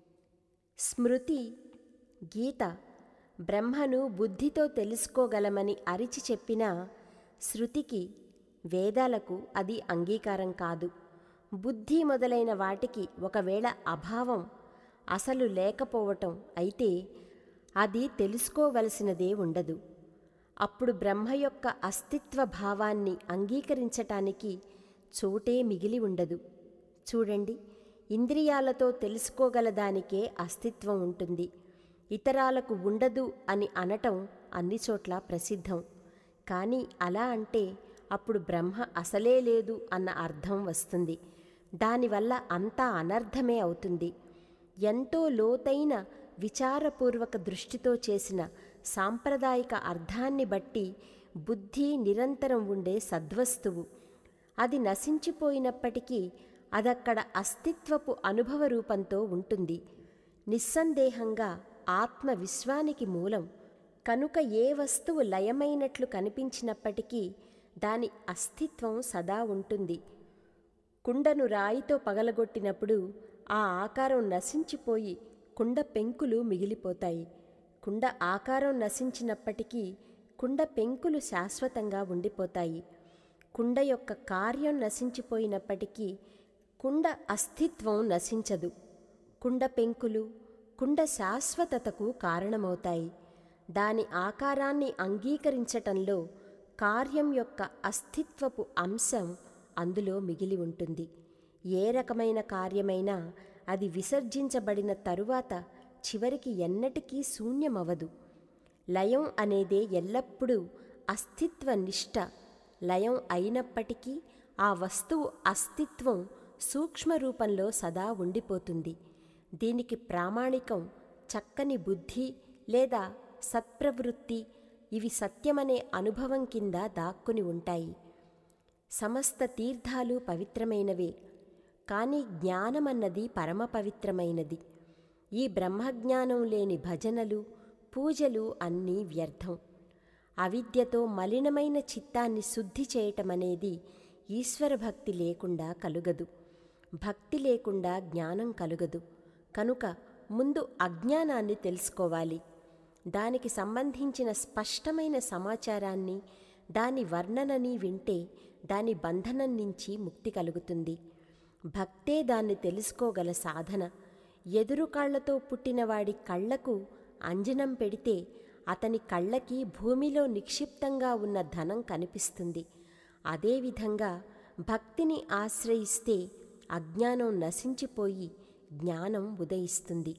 స్మృతి గీత బ్రహ్మను బుద్ధితో తెలుసుకోగలమని అరిచి చెప్పిన శృతికి వేదాలకు అది అంగీకారం కాదు బుద్ధి మొదలైన వాటికి ఒకవేళ అభావం అసలు లేకపోవటం అయితే అది తెలుసుకోవలసినదే ఉండదు అప్పుడు బ్రహ్మ యొక్క అస్తిత్వ భావాన్ని అంగీకరించటానికి చోటే మిగిలి ఉండదు చూడండి ఇంద్రియాలతో తెలుసుకోగలదానికే అస్తిత్వం ఉంటుంది ఇతరాలకు ఉండదు అని అనటం అన్ని చోట్ల ప్రసిద్ధం కానీ అలా అంటే అప్పుడు బ్రహ్మ అసలే లేదు అన్న అర్థం వస్తుంది దానివల్ల అంతా అనర్థమే అవుతుంది ఎంతో లోతైన విచారపూర్వక దృష్టితో చేసిన సాంప్రదాయిక అర్థాన్ని బట్టి బుద్ధి నిరంతరం ఉండే సద్వస్తువు అది నశించిపోయినప్పటికీ అదక్కడ అస్తిత్వపు అనుభవ రూపంతో ఉంటుంది నిస్సందేహంగా ఆత్మ విశ్వానికి మూలం కనుక ఏ వస్తువు లయమైనట్లు కనిపించినప్పటికీ దాని అస్తిత్వం సదా ఉంటుంది కుండను రాయితో పగలగొట్టినప్పుడు ఆ ఆకారం నశించిపోయి కుండ పెంకులు మిగిలిపోతాయి కుండ ఆకారం నశించినప్పటికీ కుండ పెంకులు శాశ్వతంగా ఉండిపోతాయి కుండ యొక్క కార్యం నశించిపోయినప్పటికీ కుండ అస్తిత్వం నశించదు కుండ పెంకులు కుండ శాశ్వతతకు కారణమవుతాయి దాని ఆకారాన్ని అంగీకరించటంలో కార్యం యొక్క అస్తిత్వపు అంశం అందులో మిగిలి ఉంటుంది ఏ రకమైన కార్యమైనా అది విసర్జించబడిన తరువాత చివరికి ఎన్నటికీ శూన్యమవదు లయం అనేదే ఎల్లప్పుడూ అస్తిత్వ నిష్ట లయం అయినప్పటికీ ఆ వస్తువు అస్తిత్వం సూక్ష్మ రూపంలో సదా ఉండిపోతుంది దీనికి ప్రామాణికం చక్కని బుద్ధి లేదా సత్ప్రవృత్తి ఇవి సత్యమనే అనుభవం కింద దాక్కుని ఉంటాయి సమస్త తీర్థాలు పవిత్రమైనవే కానీ జ్ఞానమన్నది పరమ పవిత్రమైనది ఈ బ్రహ్మజ్ఞానం లేని భజనలు పూజలు అన్నీ వ్యర్థం అవిద్యతో మలినమైన చిత్తాన్ని శుద్ధి చేయటమనేది ఈశ్వర భక్తి లేకుండా కలుగదు భక్తి లేకుండా జ్ఞానం కలుగదు కనుక ముందు అజ్ఞానాన్ని తెలుసుకోవాలి దానికి సంబంధించిన స్పష్టమైన సమాచారాన్ని దాని వర్ణనని వింటే దాని బంధనం నుంచి ముక్తి కలుగుతుంది భక్తే దాన్ని తెలుసుకోగల సాధన ఎదురు కాళ్లతో పుట్టినవాడి కళ్లకు అంజనం పెడితే అతని కళ్ళకి భూమిలో నిక్షిప్తంగా ఉన్న ధనం కనిపిస్తుంది అదేవిధంగా భక్తిని ఆశ్రయిస్తే అజ్ఞానం నశించిపోయి జ్ఞానం ఉదయిస్తుంది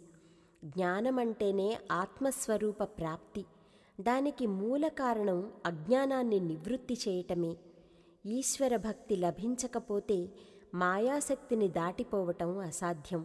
జ్ఞానమంటేనే ఆత్మస్వరూప ప్రాప్తి దానికి మూల కారణం అజ్ఞానాన్ని నివృత్తి చేయటమే ఈశ్వర భక్తి లభించకపోతే మాయాశక్తిని దాటిపోవటం అసాధ్యం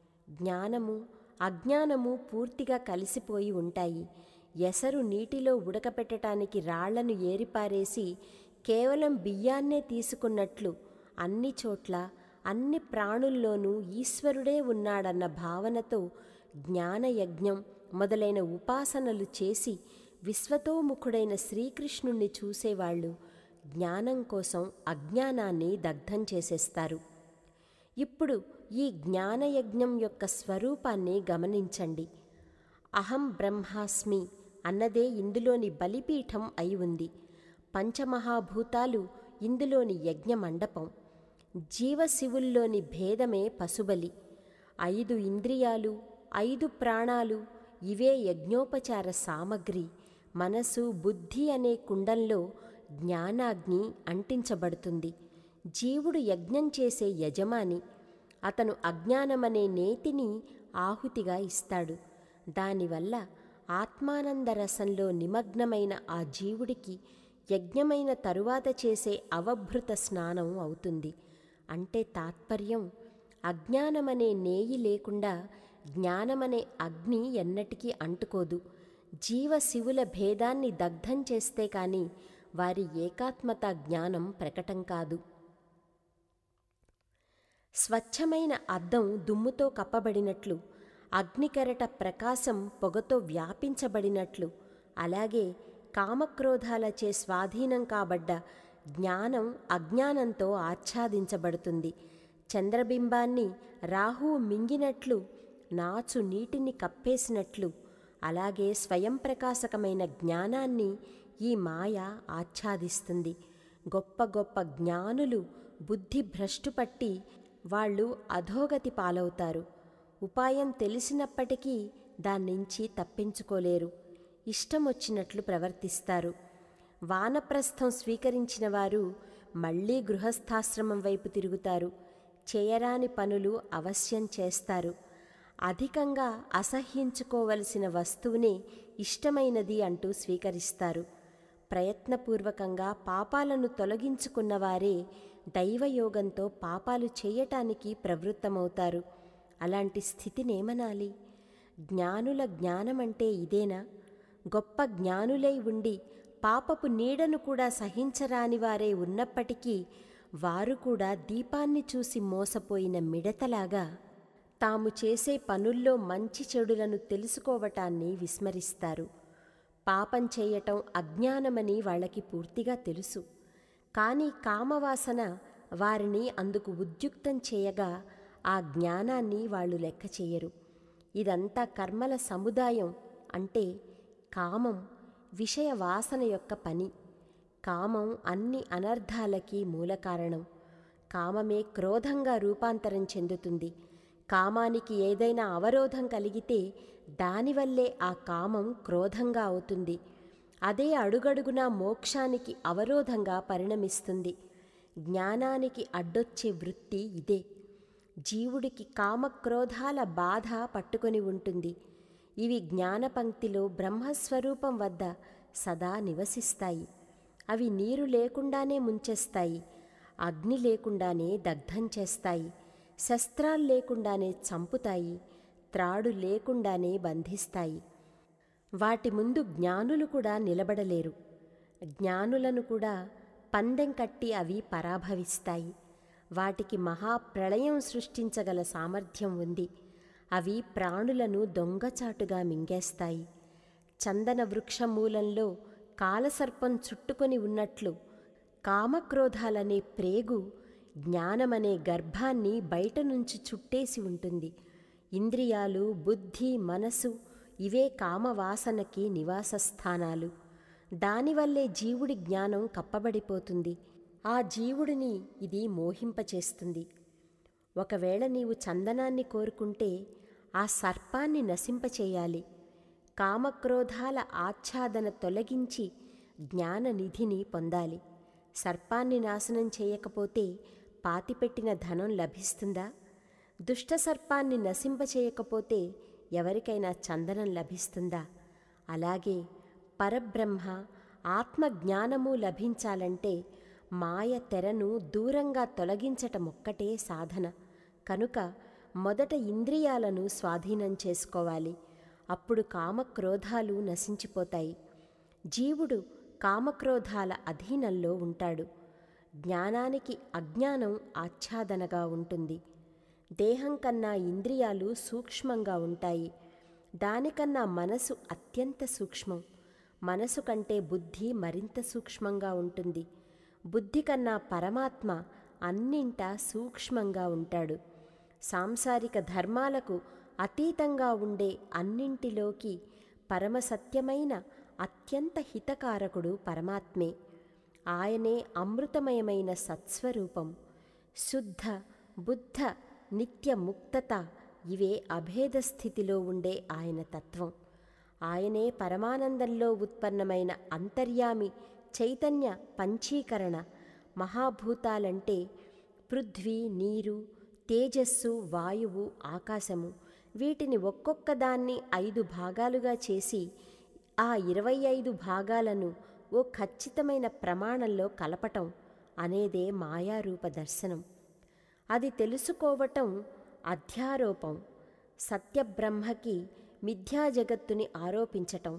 జ్ఞానము అజ్ఞానము పూర్తిగా కలిసిపోయి ఉంటాయి ఎసరు నీటిలో ఉడకపెట్టడానికి రాళ్లను ఏరిపారేసి కేవలం బియ్యాన్నే తీసుకున్నట్లు అన్ని చోట్ల అన్ని ప్రాణుల్లోనూ ఈశ్వరుడే ఉన్నాడన్న భావనతో జ్ఞానయజ్ఞం మొదలైన ఉపాసనలు చేసి విశ్వతోముఖుడైన శ్రీకృష్ణుణ్ణి చూసేవాళ్ళు జ్ఞానం కోసం అజ్ఞానాన్ని దగ్ధం చేసేస్తారు ఇప్పుడు ఈ జ్ఞానయజ్ఞం యొక్క స్వరూపాన్ని గమనించండి అహం బ్రహ్మాస్మి అన్నదే ఇందులోని బలిపీఠం అయి ఉంది పంచమహాభూతాలు ఇందులోని యజ్ఞమండపం జీవశివుల్లోని భేదమే పశుబలి ఐదు ఇంద్రియాలు ఐదు ప్రాణాలు ఇవే యజ్ఞోపచార సామగ్రి మనసు బుద్ధి అనే కుండంలో జ్ఞానాగ్ని అంటించబడుతుంది జీవుడు యజ్ఞం చేసే యజమాని అతను అజ్ఞానమనే నేతిని ఆహుతిగా ఇస్తాడు దానివల్ల ఆత్మానంద రసంలో నిమగ్నమైన ఆ జీవుడికి యజ్ఞమైన తరువాత చేసే అవభృత స్నానం అవుతుంది అంటే తాత్పర్యం అజ్ఞానమనే నేయి లేకుండా జ్ఞానమనే అగ్ని ఎన్నటికీ అంటుకోదు జీవ శివుల భేదాన్ని దగ్ధం చేస్తే కాని వారి ఏకాత్మత జ్ఞానం ప్రకటం కాదు స్వచ్ఛమైన అద్దం దుమ్ముతో కప్పబడినట్లు అగ్నికెరట ప్రకాశం పొగతో వ్యాపించబడినట్లు అలాగే కామక్రోధాలచే స్వాధీనం కాబడ్డ జ్ఞానం అజ్ఞానంతో ఆచ్ఛాదించబడుతుంది చంద్రబింబాన్ని రాహువు మింగినట్లు నాచు నీటిని కప్పేసినట్లు అలాగే స్వయం ప్రకాశకమైన జ్ఞానాన్ని ఈ మాయ ఆచ్ఛాదిస్తుంది గొప్ప గొప్ప జ్ఞానులు బుద్ధి భ్రష్టుపట్టి వాళ్ళు అధోగతి పాలవుతారు ఉపాయం తెలిసినప్పటికీ దాన్నించి తప్పించుకోలేరు ఇష్టం వచ్చినట్లు ప్రవర్తిస్తారు వానప్రస్థం స్వీకరించిన వారు మళ్ళీ గృహస్థాశ్రమం వైపు తిరుగుతారు చేయరాని పనులు అవశ్యం చేస్తారు అధికంగా అసహ్యించుకోవలసిన వస్తువునే ఇష్టమైనది అంటూ స్వీకరిస్తారు ప్రయత్నపూర్వకంగా పాపాలను తొలగించుకున్నవారే దైవయోగంతో పాపాలు చేయటానికి ప్రవృత్తమవుతారు అలాంటి స్థితినేమనాలి జ్ఞానుల జ్ఞానమంటే ఇదేనా గొప్ప జ్ఞానులై ఉండి పాపపు నీడను కూడా సహించరాని వారే ఉన్నప్పటికీ వారు కూడా దీపాన్ని చూసి మోసపోయిన మిడతలాగా తాము చేసే పనుల్లో మంచి చెడులను తెలుసుకోవటాన్ని విస్మరిస్తారు పాపం చేయటం అజ్ఞానమని వాళ్ళకి పూర్తిగా తెలుసు కానీ కామవాసన వారిని అందుకు ఉద్యుక్తం చేయగా ఆ జ్ఞానాన్ని వాళ్ళు లెక్క చేయరు ఇదంతా కర్మల సముదాయం అంటే కామం విషయ వాసన యొక్క పని కామం అన్ని అనర్థాలకి మూల కారణం కామమే క్రోధంగా రూపాంతరం చెందుతుంది కామానికి ఏదైనా అవరోధం కలిగితే దానివల్లే ఆ కామం క్రోధంగా అవుతుంది అదే అడుగడుగునా మోక్షానికి అవరోధంగా పరిణమిస్తుంది జ్ఞానానికి అడ్డొచ్చే వృత్తి ఇదే జీవుడికి కామక్రోధాల బాధ పట్టుకొని ఉంటుంది ఇవి జ్ఞానపంక్తిలో బ్రహ్మస్వరూపం వద్ద సదా నివసిస్తాయి అవి నీరు లేకుండానే ముంచేస్తాయి అగ్ని లేకుండానే దగ్ధం చేస్తాయి శస్త్రాలు లేకుండానే చంపుతాయి త్రాడు లేకుండానే బంధిస్తాయి వాటి ముందు జ్ఞానులు కూడా నిలబడలేరు జ్ఞానులను కూడా పందెం కట్టి అవి పరాభవిస్తాయి వాటికి మహాప్రళయం సృష్టించగల సామర్థ్యం ఉంది అవి ప్రాణులను దొంగచాటుగా మింగేస్తాయి చందన వృక్షమూలంలో కాలసర్పం చుట్టుకొని ఉన్నట్లు కామక్రోధాలనే ప్రేగు జ్ఞానమనే గర్భాన్ని బయట నుంచి చుట్టేసి ఉంటుంది ఇంద్రియాలు బుద్ధి మనసు ఇవే కామవాసనకి నివాస స్థానాలు దానివల్లే జీవుడి జ్ఞానం కప్పబడిపోతుంది ఆ జీవుడిని ఇది మోహింపచేస్తుంది ఒకవేళ నీవు చందనాన్ని కోరుకుంటే ఆ సర్పాన్ని నశింపచేయాలి కామక్రోధాల ఆచ్ఛాదన తొలగించి జ్ఞాననిధిని పొందాలి సర్పాన్ని నాశనం చేయకపోతే పాతిపెట్టిన ధనం లభిస్తుందా దుష్ట సర్పాన్ని నశింపచేయకపోతే ఎవరికైనా చందనం లభిస్తుందా అలాగే పరబ్రహ్మ ఆత్మజ్ఞానము లభించాలంటే మాయ తెరను దూరంగా తొలగించటమొక్కటే సాధన కనుక మొదట ఇంద్రియాలను స్వాధీనం చేసుకోవాలి అప్పుడు కామక్రోధాలు నశించిపోతాయి జీవుడు కామక్రోధాల అధీనంలో ఉంటాడు జ్ఞానానికి అజ్ఞానం ఆచ్ఛాదనగా ఉంటుంది దేహం కన్నా ఇంద్రియాలు సూక్ష్మంగా ఉంటాయి దానికన్నా మనసు అత్యంత సూక్ష్మం మనసు కంటే బుద్ధి మరింత సూక్ష్మంగా ఉంటుంది బుద్ధి కన్నా పరమాత్మ అన్నింటా సూక్ష్మంగా ఉంటాడు సాంసారిక ధర్మాలకు అతీతంగా ఉండే అన్నింటిలోకి పరమసత్యమైన అత్యంత హితకారకుడు పరమాత్మే ఆయనే అమృతమయమైన సత్స్వరూపం శుద్ధ బుద్ధ నిత్య ముక్తత ఇవే అభేద స్థితిలో ఉండే ఆయన తత్వం ఆయనే పరమానందంలో ఉత్పన్నమైన అంతర్యామి చైతన్య పంచీకరణ మహాభూతాలంటే పృథ్వీ నీరు తేజస్సు వాయువు ఆకాశము వీటిని ఒక్కొక్క దాన్ని ఐదు భాగాలుగా చేసి ఆ ఇరవై ఐదు భాగాలను ఓ ఖచ్చితమైన ప్రమాణంలో కలపటం అనేదే మాయారూప దర్శనం అది తెలుసుకోవటం అధ్యారోపం సత్యబ్రహ్మకి మిథ్యా జగత్తుని ఆరోపించటం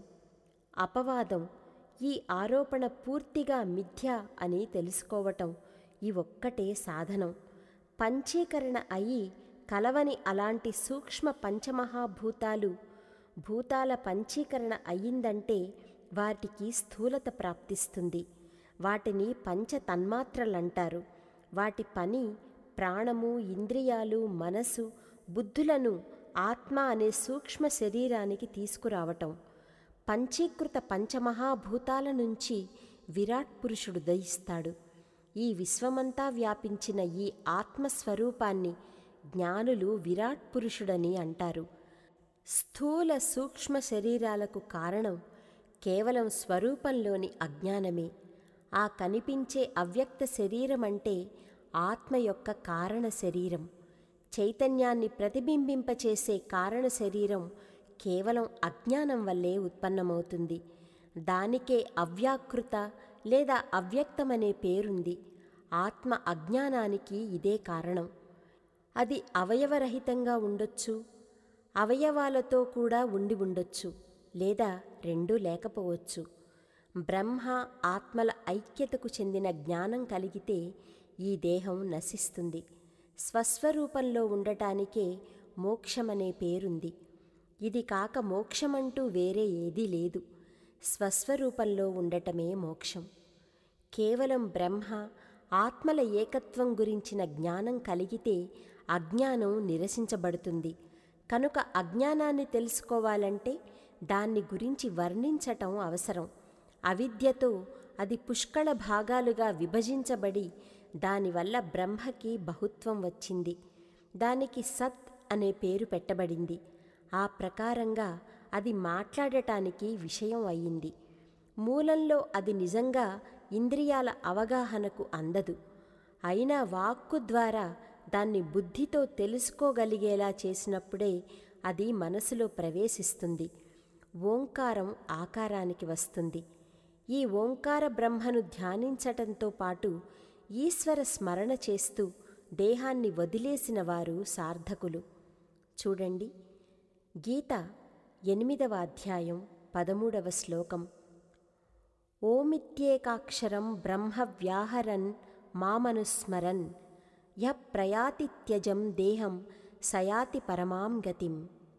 అపవాదం ఈ ఆరోపణ పూర్తిగా మిథ్య అని తెలుసుకోవటం ఈ ఒక్కటే సాధనం పంచీకరణ అయి కలవని అలాంటి సూక్ష్మ పంచమహాభూతాలు భూతాల పంచీకరణ అయ్యిందంటే వాటికి స్థూలత ప్రాప్తిస్తుంది వాటిని పంచ తన్మాత్రలంటారు వాటి పని ప్రాణము ఇంద్రియాలు మనసు బుద్ధులను ఆత్మ అనే సూక్ష్మ శరీరానికి తీసుకురావటం పంచీకృత పంచమహాభూతాల నుంచి విరాట్ పురుషుడు దయిస్తాడు ఈ విశ్వమంతా వ్యాపించిన ఈ ఆత్మస్వరూపాన్ని జ్ఞానులు విరాట్ పురుషుడని అంటారు స్థూల సూక్ష్మ శరీరాలకు కారణం కేవలం స్వరూపంలోని అజ్ఞానమే ఆ కనిపించే అవ్యక్త శరీరం అంటే ఆత్మ యొక్క కారణ శరీరం చైతన్యాన్ని ప్రతిబింబింపచేసే కారణ శరీరం కేవలం అజ్ఞానం వల్లే ఉత్పన్నమవుతుంది దానికే అవ్యాకృత లేదా అవ్యక్తమనే పేరుంది ఆత్మ అజ్ఞానానికి ఇదే కారణం అది అవయవరహితంగా ఉండొచ్చు అవయవాలతో కూడా ఉండి ఉండొచ్చు లేదా రెండూ లేకపోవచ్చు బ్రహ్మ ఆత్మల ఐక్యతకు చెందిన జ్ఞానం కలిగితే ఈ దేహం నశిస్తుంది స్వస్వరూపంలో ఉండటానికే మోక్షమనే పేరుంది ఇది కాక మోక్షమంటూ వేరే ఏదీ లేదు స్వస్వరూపంలో ఉండటమే మోక్షం కేవలం బ్రహ్మ ఆత్మల ఏకత్వం గురించిన జ్ఞానం కలిగితే అజ్ఞానం నిరసించబడుతుంది కనుక అజ్ఞానాన్ని తెలుసుకోవాలంటే దాన్ని గురించి వర్ణించటం అవసరం అవిద్యతో అది పుష్కళ భాగాలుగా విభజించబడి దానివల్ల బ్రహ్మకి బహుత్వం వచ్చింది దానికి సత్ అనే పేరు పెట్టబడింది ఆ ప్రకారంగా అది మాట్లాడటానికి విషయం అయింది మూలంలో అది నిజంగా ఇంద్రియాల అవగాహనకు అందదు అయినా వాక్కు ద్వారా దాన్ని బుద్ధితో తెలుసుకోగలిగేలా చేసినప్పుడే అది మనసులో ప్రవేశిస్తుంది ఓంకారం ఆకారానికి వస్తుంది ఈ ఓంకార బ్రహ్మను ధ్యానించటంతో పాటు ఈశ్వర స్మరణ చేస్తూ దేహాన్ని వదిలేసిన వారు సార్థకులు చూడండి గీత ఎనిమిదవ అధ్యాయం పదమూడవ శ్లోకం ఓమిత్యేకాక్షరం బ్రహ్మ వ్యాహరన్ మామనుస్మరన్ య ప్రయాతి త్యజం దేహం సయాతి పరమాం గతిం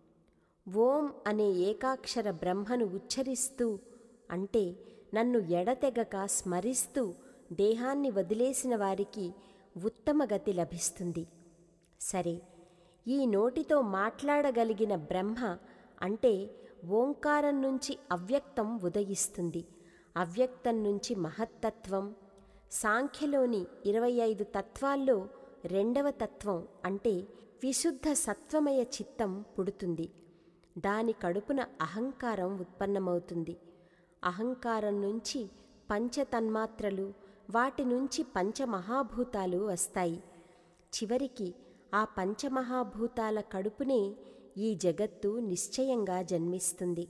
ఓం అనే ఏకాక్షర బ్రహ్మను ఉచ్చరిస్తూ అంటే నన్ను ఎడతెగక స్మరిస్తూ దేహాన్ని వదిలేసిన వారికి ఉత్తమ గతి లభిస్తుంది సరే ఈ నోటితో మాట్లాడగలిగిన బ్రహ్మ అంటే ఓంకారం నుంచి అవ్యక్తం ఉదయిస్తుంది అవ్యక్తం నుంచి మహత్తత్వం సాంఖ్యలోని ఇరవై ఐదు తత్వాల్లో రెండవ తత్వం అంటే విశుద్ధ సత్వమయ చిత్తం పుడుతుంది దాని కడుపున అహంకారం ఉత్పన్నమవుతుంది అహంకారం నుంచి పంచతన్మాత్రలు వాటి నుంచి పంచమహాభూతాలు వస్తాయి చివరికి ఆ పంచమహాభూతాల కడుపునే ఈ జగత్తు నిశ్చయంగా జన్మిస్తుంది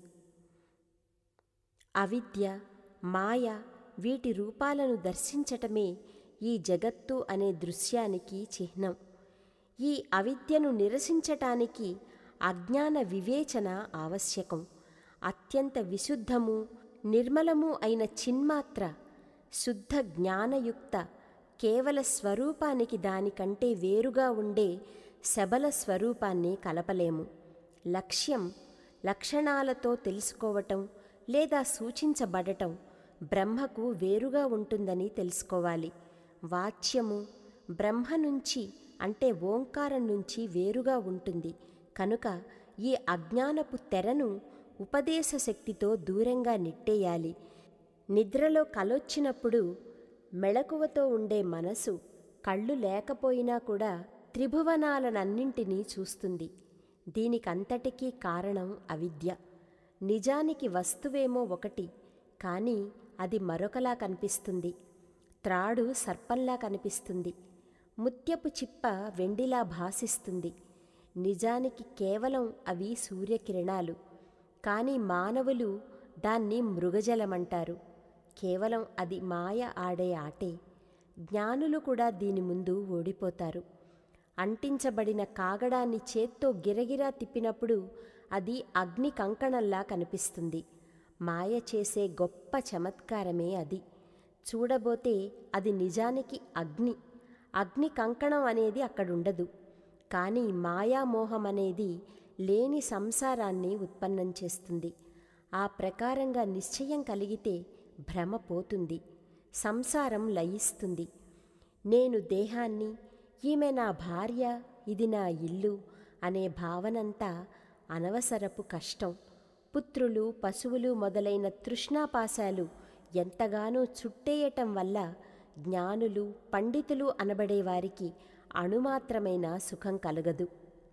అవిద్య మాయ వీటి రూపాలను దర్శించటమే ఈ జగత్తు అనే దృశ్యానికి చిహ్నం ఈ అవిద్యను నిరసించటానికి అజ్ఞాన వివేచన ఆవశ్యకం అత్యంత విశుద్ధము నిర్మలము అయిన చిన్మాత్ర శుద్ధ జ్ఞానయుక్త కేవల స్వరూపానికి దానికంటే వేరుగా ఉండే శబల స్వరూపాన్ని కలపలేము లక్ష్యం లక్షణాలతో తెలుసుకోవటం లేదా సూచించబడటం బ్రహ్మకు వేరుగా ఉంటుందని తెలుసుకోవాలి వాచ్యము బ్రహ్మ నుంచి అంటే ఓంకారం నుంచి వేరుగా ఉంటుంది కనుక ఈ అజ్ఞానపు తెరను ఉపదేశ శక్తితో దూరంగా నెట్టేయాలి నిద్రలో కలొచ్చినప్పుడు మెళకువతో ఉండే మనసు కళ్ళు లేకపోయినా కూడా త్రిభువనాలనన్నింటినీ చూస్తుంది దీనికంతటికీ కారణం అవిద్య నిజానికి వస్తువేమో ఒకటి కానీ అది మరొకలా కనిపిస్తుంది త్రాడు సర్పంలా కనిపిస్తుంది ముత్యపు చిప్ప వెండిలా భాసిస్తుంది నిజానికి కేవలం అవి సూర్యకిరణాలు కానీ మానవులు దాన్ని మృగజలమంటారు కేవలం అది మాయ ఆడే ఆటే జ్ఞానులు కూడా దీని ముందు ఓడిపోతారు అంటించబడిన కాగడాన్ని చేత్తో గిరగిరా తిప్పినప్పుడు అది అగ్ని కంకణంలా కనిపిస్తుంది మాయ చేసే గొప్ప చమత్కారమే అది చూడబోతే అది నిజానికి అగ్ని అగ్ని కంకణం అనేది అక్కడుండదు కానీ మాయామోహం అనేది లేని సంసారాన్ని ఉత్పన్నం చేస్తుంది ఆ ప్రకారంగా నిశ్చయం కలిగితే భ్రమ పోతుంది సంసారం లయిస్తుంది నేను దేహాన్ని ఈమె నా భార్య ఇది నా ఇల్లు అనే భావనంతా అనవసరపు కష్టం పుత్రులు పశువులు మొదలైన తృష్ణాపాశాలు ఎంతగానో చుట్టేయటం వల్ల జ్ఞానులు పండితులు అనబడేవారికి అణుమాత్రమైన సుఖం కలగదు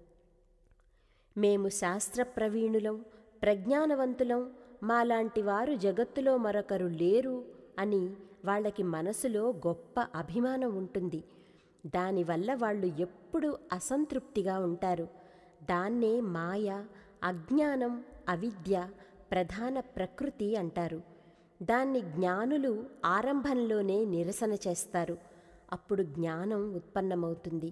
మేము శాస్త్రప్రవీణులం ప్రజ్ఞానవంతులం మాలాంటి వారు జగత్తులో మరొకరు లేరు అని వాళ్ళకి మనసులో గొప్ప అభిమానం ఉంటుంది దానివల్ల వాళ్ళు ఎప్పుడూ అసంతృప్తిగా ఉంటారు దాన్నే మాయ అజ్ఞానం అవిద్య ప్రధాన ప్రకృతి అంటారు దాన్ని జ్ఞానులు ఆరంభంలోనే నిరసన చేస్తారు అప్పుడు జ్ఞానం ఉత్పన్నమవుతుంది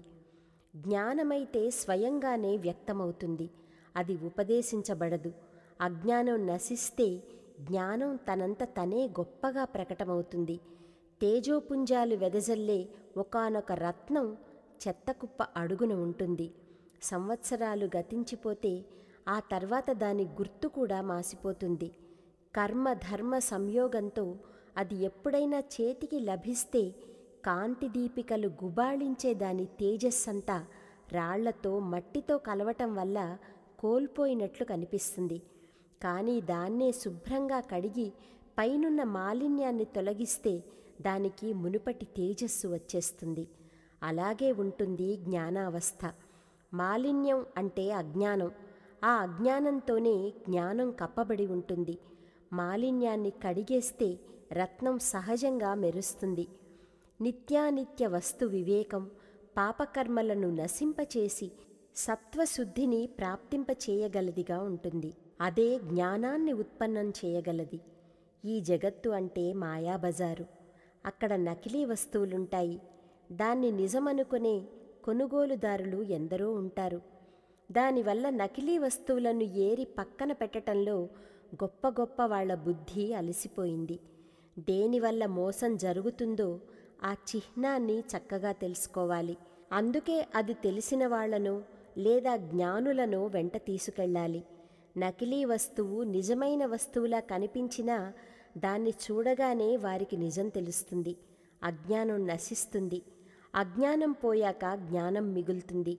జ్ఞానమైతే స్వయంగానే వ్యక్తమవుతుంది అది ఉపదేశించబడదు అజ్ఞానం నశిస్తే జ్ఞానం తనంత తనే గొప్పగా ప్రకటమవుతుంది తేజోపుంజాలు వెదజల్లే ఒకానొక రత్నం చెత్తకుప్ప అడుగున ఉంటుంది సంవత్సరాలు గతించిపోతే ఆ తర్వాత దాని గుర్తు కూడా మాసిపోతుంది కర్మ ధర్మ సంయోగంతో అది ఎప్పుడైనా చేతికి లభిస్తే కాంతి దీపికలు గుబాళించే దాని తేజస్సంతా రాళ్లతో మట్టితో కలవటం వల్ల కోల్పోయినట్లు కనిపిస్తుంది కానీ దాన్నే శుభ్రంగా కడిగి పైనున్న మాలిన్యాన్ని తొలగిస్తే దానికి మునుపటి తేజస్సు వచ్చేస్తుంది అలాగే ఉంటుంది జ్ఞానావస్థ మాలిన్యం అంటే అజ్ఞానం ఆ అజ్ఞానంతోనే జ్ఞానం కప్పబడి ఉంటుంది మాలిన్యాన్ని కడిగేస్తే రత్నం సహజంగా మెరుస్తుంది నిత్యానిత్య వస్తు వివేకం పాపకర్మలను నశింపచేసి సత్వశుద్ధిని ప్రాప్తింపచేయగలదిగా ఉంటుంది అదే జ్ఞానాన్ని ఉత్పన్నం చేయగలది ఈ జగత్తు అంటే మాయాబజారు అక్కడ నకిలీ వస్తువులుంటాయి దాన్ని నిజమనుకునే కొనుగోలుదారులు ఎందరో ఉంటారు దానివల్ల నకిలీ వస్తువులను ఏరి పక్కన పెట్టటంలో గొప్ప గొప్ప వాళ్ల బుద్ధి అలసిపోయింది దేనివల్ల మోసం జరుగుతుందో ఆ చిహ్నాన్ని చక్కగా తెలుసుకోవాలి అందుకే అది తెలిసిన వాళ్లను లేదా జ్ఞానులను వెంట తీసుకెళ్ళాలి నకిలీ వస్తువు నిజమైన వస్తువులా కనిపించినా దాన్ని చూడగానే వారికి నిజం తెలుస్తుంది అజ్ఞానం నశిస్తుంది అజ్ఞానం పోయాక జ్ఞానం మిగులుతుంది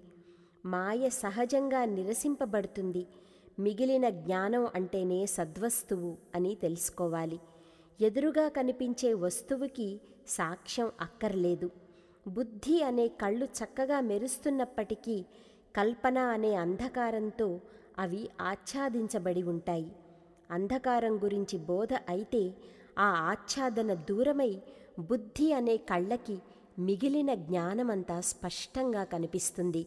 మాయ సహజంగా నిరసింపబడుతుంది మిగిలిన జ్ఞానం అంటేనే సద్వస్తువు అని తెలుసుకోవాలి ఎదురుగా కనిపించే వస్తువుకి సాక్ష్యం అక్కర్లేదు బుద్ధి అనే కళ్ళు చక్కగా మెరుస్తున్నప్పటికీ కల్పన అనే అంధకారంతో అవి ఆచ్ఛాదించబడి ఉంటాయి అంధకారం గురించి బోధ అయితే ఆ ఆచ్ఛాదన దూరమై బుద్ధి అనే కళ్ళకి మిగిలిన జ్ఞానమంతా స్పష్టంగా కనిపిస్తుంది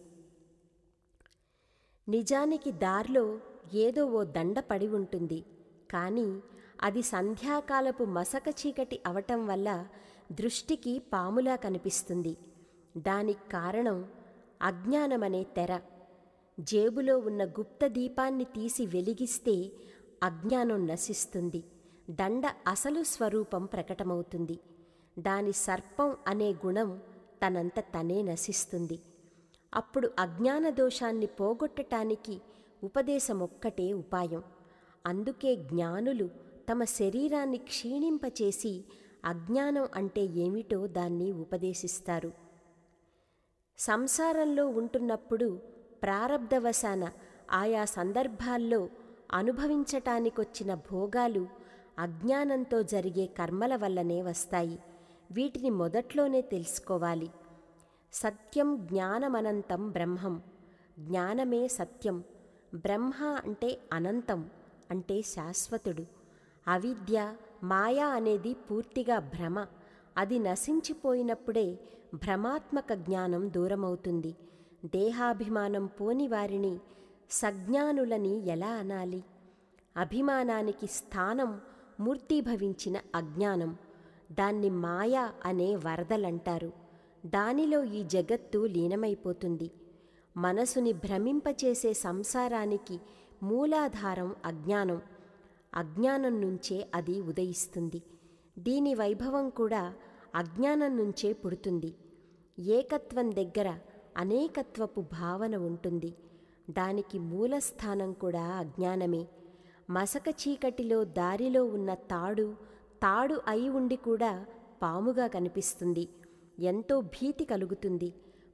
నిజానికి దారిలో ఏదో ఓ దండ పడి ఉంటుంది కానీ అది సంధ్యాకాలపు మసక చీకటి అవటం వల్ల దృష్టికి పాములా కనిపిస్తుంది దానికి కారణం అజ్ఞానమనే తెర జేబులో ఉన్న గుప్త దీపాన్ని తీసి వెలిగిస్తే అజ్ఞానం నశిస్తుంది దండ అసలు స్వరూపం ప్రకటమవుతుంది దాని సర్పం అనే గుణం తనంత తనే నశిస్తుంది అప్పుడు అజ్ఞాన దోషాన్ని పోగొట్టటానికి ఉపదేశమొక్కటే ఉపాయం అందుకే జ్ఞానులు తమ శరీరాన్ని క్షీణింపచేసి అజ్ఞానం అంటే ఏమిటో దాన్ని ఉపదేశిస్తారు సంసారంలో ఉంటున్నప్పుడు ప్రారబ్ధవశాన ఆయా సందర్భాల్లో అనుభవించటానికొచ్చిన భోగాలు అజ్ఞానంతో జరిగే కర్మల వల్లనే వస్తాయి వీటిని మొదట్లోనే తెలుసుకోవాలి సత్యం జ్ఞానమనంతం బ్రహ్మం జ్ఞానమే సత్యం బ్రహ్మ అంటే అనంతం అంటే శాశ్వతుడు అవిద్య మాయా అనేది పూర్తిగా భ్రమ అది నశించిపోయినప్పుడే భ్రమాత్మక జ్ఞానం దూరమవుతుంది దేహాభిమానం పోని వారిని సజ్ఞానులని ఎలా అనాలి అభిమానానికి స్థానం మూర్తీభవించిన అజ్ఞానం దాన్ని మాయా అనే వరదలంటారు దానిలో ఈ జగత్తు లీనమైపోతుంది మనసుని భ్రమింపచేసే సంసారానికి మూలాధారం అజ్ఞానం అజ్ఞానం నుంచే అది ఉదయిస్తుంది దీని వైభవం కూడా అజ్ఞానం నుంచే పుడుతుంది ఏకత్వం దగ్గర అనేకత్వపు భావన ఉంటుంది దానికి మూలస్థానం కూడా అజ్ఞానమే మసక చీకటిలో దారిలో ఉన్న తాడు తాడు అయి ఉండి కూడా పాముగా కనిపిస్తుంది ఎంతో భీతి కలుగుతుంది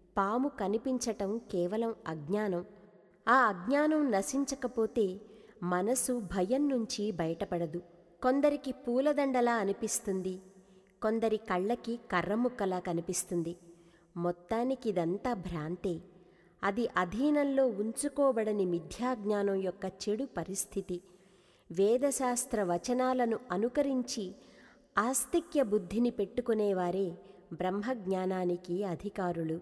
పాము కనిపించటం కేవలం అజ్ఞానం ఆ అజ్ఞానం నశించకపోతే మనసు భయం నుంచి బయటపడదు కొందరికి పూలదండలా అనిపిస్తుంది కొందరి కళ్ళకి కర్రముక్కలా కనిపిస్తుంది మొత్తానికిదంతా భ్రాంతే అది అధీనంలో ఉంచుకోబడని మిథ్యాజ్ఞానం యొక్క చెడు పరిస్థితి వేదశాస్త్ర వచనాలను అనుకరించి ఆస్తిక్య బుద్ధిని పెట్టుకునేవారే బ్రహ్మజ్ఞానానికి అధికారులు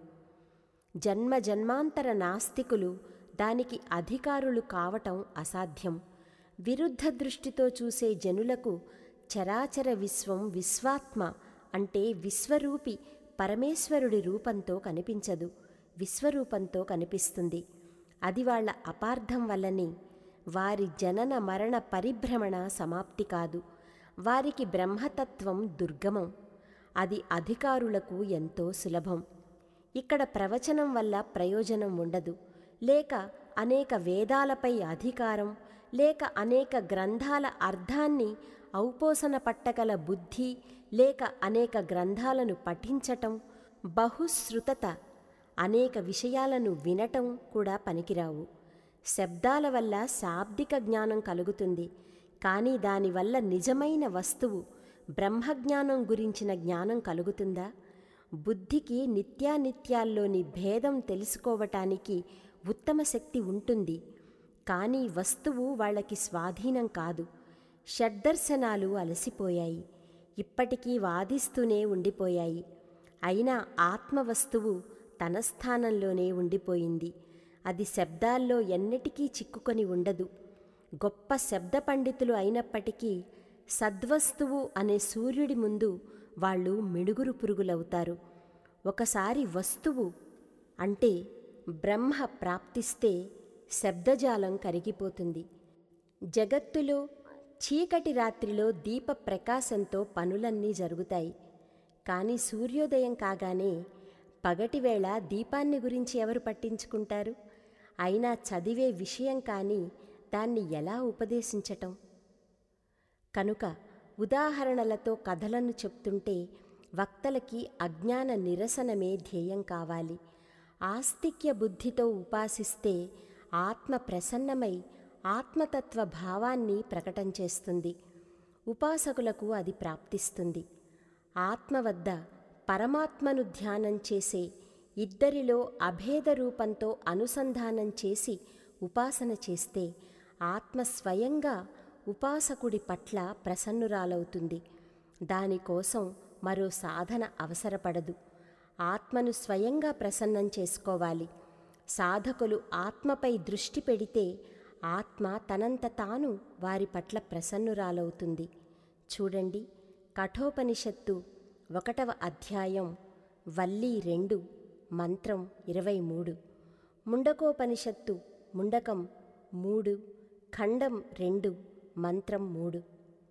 జన్మ జన్మాంతర నాస్తికులు దానికి అధికారులు కావటం అసాధ్యం విరుద్ధ దృష్టితో చూసే జనులకు చరాచర విశ్వం విశ్వాత్మ అంటే విశ్వరూపి పరమేశ్వరుడి రూపంతో కనిపించదు విశ్వరూపంతో కనిపిస్తుంది అది వాళ్ళ అపార్థం వల్లనే వారి జనన మరణ పరిభ్రమణ సమాప్తి కాదు వారికి బ్రహ్మతత్వం దుర్గమం అది అధికారులకు ఎంతో సులభం ఇక్కడ ప్రవచనం వల్ల ప్రయోజనం ఉండదు లేక అనేక వేదాలపై అధికారం లేక అనేక గ్రంథాల అర్థాన్ని ఔపోసన పట్టగల బుద్ధి లేక అనేక గ్రంథాలను పఠించటం బహుశ్రుతత అనేక విషయాలను వినటం కూడా పనికిరావు శబ్దాల వల్ల శాబ్దిక జ్ఞానం కలుగుతుంది కానీ దానివల్ల నిజమైన వస్తువు బ్రహ్మజ్ఞానం గురించిన జ్ఞానం కలుగుతుందా బుద్ధికి నిత్యానిత్యాల్లోని భేదం తెలుసుకోవటానికి ఉత్తమ శక్తి ఉంటుంది కానీ వస్తువు వాళ్ళకి స్వాధీనం కాదు షడ్దర్శనాలు అలసిపోయాయి ఇప్పటికీ వాదిస్తూనే ఉండిపోయాయి అయినా ఆత్మవస్తువు తన స్థానంలోనే ఉండిపోయింది అది శబ్దాల్లో ఎన్నటికీ చిక్కుకొని ఉండదు గొప్ప శబ్ద పండితులు అయినప్పటికీ సద్వస్తువు అనే సూర్యుడి ముందు వాళ్ళు మిడుగురు పురుగులవుతారు ఒకసారి వస్తువు అంటే బ్రహ్మ ప్రాప్తిస్తే శబ్దజాలం కరిగిపోతుంది జగత్తులో చీకటి రాత్రిలో దీప ప్రకాశంతో పనులన్నీ జరుగుతాయి కానీ సూర్యోదయం కాగానే పగటివేళ దీపాన్ని గురించి ఎవరు పట్టించుకుంటారు అయినా చదివే విషయం కానీ దాన్ని ఎలా ఉపదేశించటం కనుక ఉదాహరణలతో కథలను చెప్తుంటే వక్తలకి అజ్ఞాన నిరసనమే ధ్యేయం కావాలి ఆస్తిక్య బుద్ధితో ఉపాసిస్తే ఆత్మ ప్రసన్నమై ఆత్మతత్వ భావాన్ని ప్రకటన చేస్తుంది ఉపాసకులకు అది ప్రాప్తిస్తుంది ఆత్మ వద్ద పరమాత్మను ధ్యానం చేసే ఇద్దరిలో అభేద రూపంతో అనుసంధానం చేసి ఉపాసన చేస్తే ఆత్మ స్వయంగా ఉపాసకుడి పట్ల ప్రసన్నురాలవుతుంది దానికోసం మరో సాధన అవసరపడదు ఆత్మను స్వయంగా ప్రసన్నం చేసుకోవాలి సాధకులు ఆత్మపై దృష్టి పెడితే ఆత్మ తనంత తాను వారి పట్ల ప్రసన్నురాలవుతుంది చూడండి కఠోపనిషత్తు ఒకటవ అధ్యాయం వల్లి రెండు మంత్రం ఇరవై మూడు ముండకోపనిషత్తు ముండకం మూడు ఖండం రెండు మంత్రం మూడు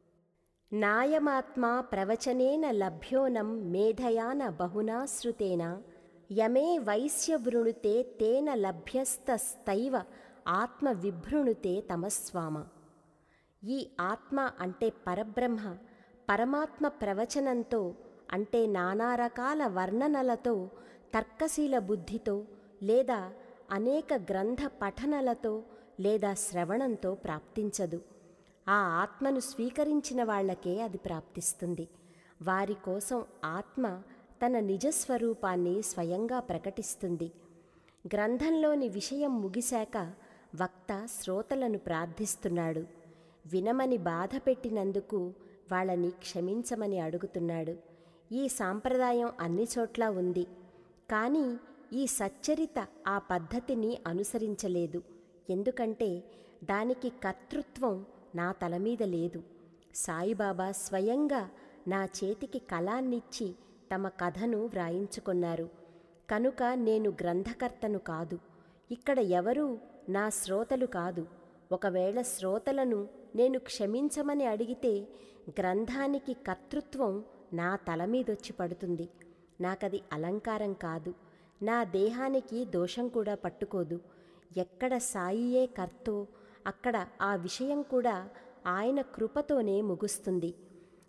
నాయమాత్మా ప్రవచనేన లభ్యోనం మేధయాన బహునా శ్రుతేన యమే వైశ్యవృణుతే తేన లభ్యస్తస్తైవ ఆత్మ విభృణుతే తమస్వామ ఈ ఆత్మ అంటే పరబ్రహ్మ పరమాత్మ ప్రవచనంతో అంటే నానా రకాల వర్ణనలతో తర్కశీల బుద్ధితో లేదా అనేక గ్రంథ పఠనలతో లేదా శ్రవణంతో ప్రాప్తించదు ఆ ఆత్మను స్వీకరించిన వాళ్లకే అది ప్రాప్తిస్తుంది వారి కోసం ఆత్మ తన నిజస్వరూపాన్ని స్వయంగా ప్రకటిస్తుంది గ్రంథంలోని విషయం ముగిశాక వక్త శ్రోతలను ప్రార్థిస్తున్నాడు వినమని బాధ పెట్టినందుకు వాళ్ళని క్షమించమని అడుగుతున్నాడు ఈ సాంప్రదాయం అన్ని చోట్ల ఉంది కానీ ఈ సచ్చరిత ఆ పద్ధతిని అనుసరించలేదు ఎందుకంటే దానికి కర్తృత్వం నా తల మీద లేదు సాయిబాబా స్వయంగా నా చేతికి కళాన్నిచ్చి తమ కథను వ్రాయించుకున్నారు కనుక నేను గ్రంథకర్తను కాదు ఇక్కడ ఎవరూ నా శ్రోతలు కాదు ఒకవేళ శ్రోతలను నేను క్షమించమని అడిగితే గ్రంథానికి కర్తృత్వం నా తల మీదొచ్చి పడుతుంది నాకది అలంకారం కాదు నా దేహానికి దోషం కూడా పట్టుకోదు ఎక్కడ సాయియే కర్తో అక్కడ ఆ విషయం కూడా ఆయన కృపతోనే ముగుస్తుంది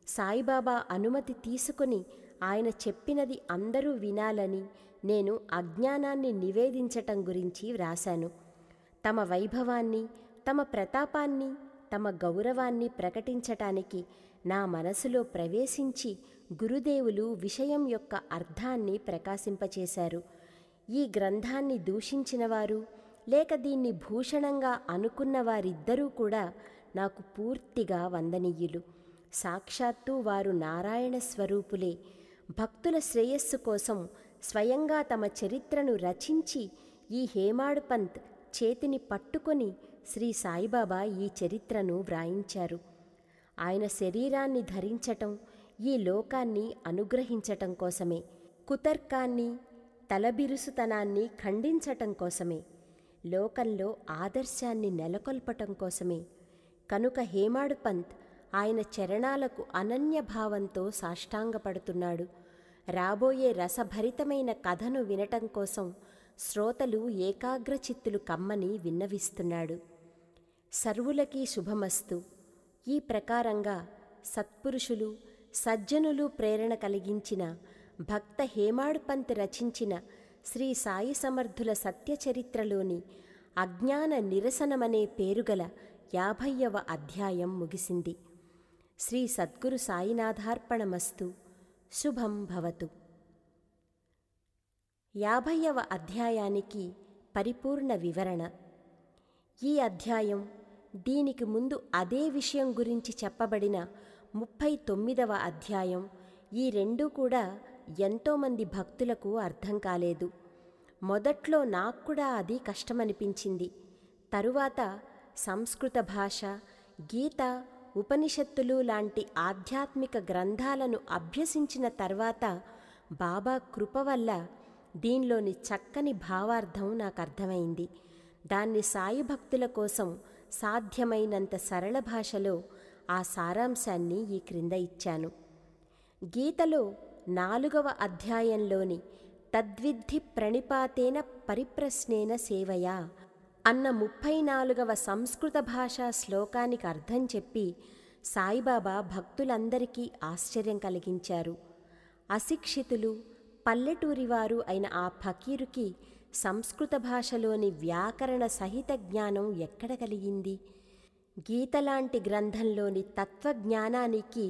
సాయిబాబా అనుమతి తీసుకొని ఆయన చెప్పినది అందరూ వినాలని నేను అజ్ఞానాన్ని నివేదించటం గురించి వ్రాశాను తమ వైభవాన్ని తమ ప్రతాపాన్ని తమ గౌరవాన్ని ప్రకటించటానికి నా మనసులో ప్రవేశించి గురుదేవులు విషయం యొక్క అర్థాన్ని ప్రకాశింపచేశారు ఈ గ్రంథాన్ని దూషించినవారు లేక దీన్ని భూషణంగా అనుకున్న వారిద్దరూ కూడా నాకు పూర్తిగా వందనీయులు సాక్షాత్తు వారు నారాయణ స్వరూపులే భక్తుల శ్రేయస్సు కోసం స్వయంగా తమ చరిత్రను రచించి ఈ హేమాడ్ పంత్ చేతిని పట్టుకొని శ్రీ సాయిబాబా ఈ చరిత్రను వ్రాయించారు ఆయన శరీరాన్ని ధరించటం ఈ లోకాన్ని అనుగ్రహించటం కోసమే కుతర్కాన్ని తలబిరుసుతనాన్ని ఖండించటం కోసమే లోకంలో ఆదర్శాన్ని నెలకొల్పటం కోసమే కనుక హేమాడ్ పంత్ ఆయన చరణాలకు అనన్య భావంతో సాష్టాంగపడుతున్నాడు రాబోయే రసభరితమైన కథను వినటం కోసం శ్రోతలు ఏకాగ్రచిత్తులు కమ్మని విన్నవిస్తున్నాడు సర్వులకి శుభమస్తు ఈ ప్రకారంగా సత్పురుషులు సజ్జనులు ప్రేరణ కలిగించిన భక్త హేమాడ్ పంత్ రచించిన శ్రీ సాయి సమర్థుల సత్యచరిత్రలోని అజ్ఞాన నిరసనమనే పేరుగల యాభైవ అధ్యాయం ముగిసింది శ్రీ సద్గురు సాయినాథార్పణమస్తు శుభం భవతు యాభైవ అధ్యాయానికి పరిపూర్ణ వివరణ ఈ అధ్యాయం దీనికి ముందు అదే విషయం గురించి చెప్పబడిన ముప్పై తొమ్మిదవ అధ్యాయం ఈ రెండూ కూడా ఎంతోమంది భక్తులకు అర్థం కాలేదు మొదట్లో నాకు కూడా అది కష్టమనిపించింది తరువాత సంస్కృత భాష గీత ఉపనిషత్తులు లాంటి ఆధ్యాత్మిక గ్రంథాలను అభ్యసించిన తర్వాత బాబా కృప వల్ల దీనిలోని చక్కని భావార్థం నాకు అర్థమైంది దాన్ని సాయి భక్తుల కోసం సాధ్యమైనంత సరళ భాషలో ఆ సారాంశాన్ని ఈ క్రింద ఇచ్చాను గీతలో నాలుగవ అధ్యాయంలోని తద్విద్ధి ప్రణిపాతేన పరిప్రశ్నేన సేవయా అన్న ముప్పై నాలుగవ సంస్కృత భాషా శ్లోకానికి అర్థం చెప్పి సాయిబాబా భక్తులందరికీ ఆశ్చర్యం కలిగించారు అశిక్షితులు పల్లెటూరివారు అయిన ఆ ఫకీరుకి సంస్కృత భాషలోని వ్యాకరణ సహిత జ్ఞానం ఎక్కడ కలిగింది గీతలాంటి గ్రంథంలోని తత్వజ్ఞానానికి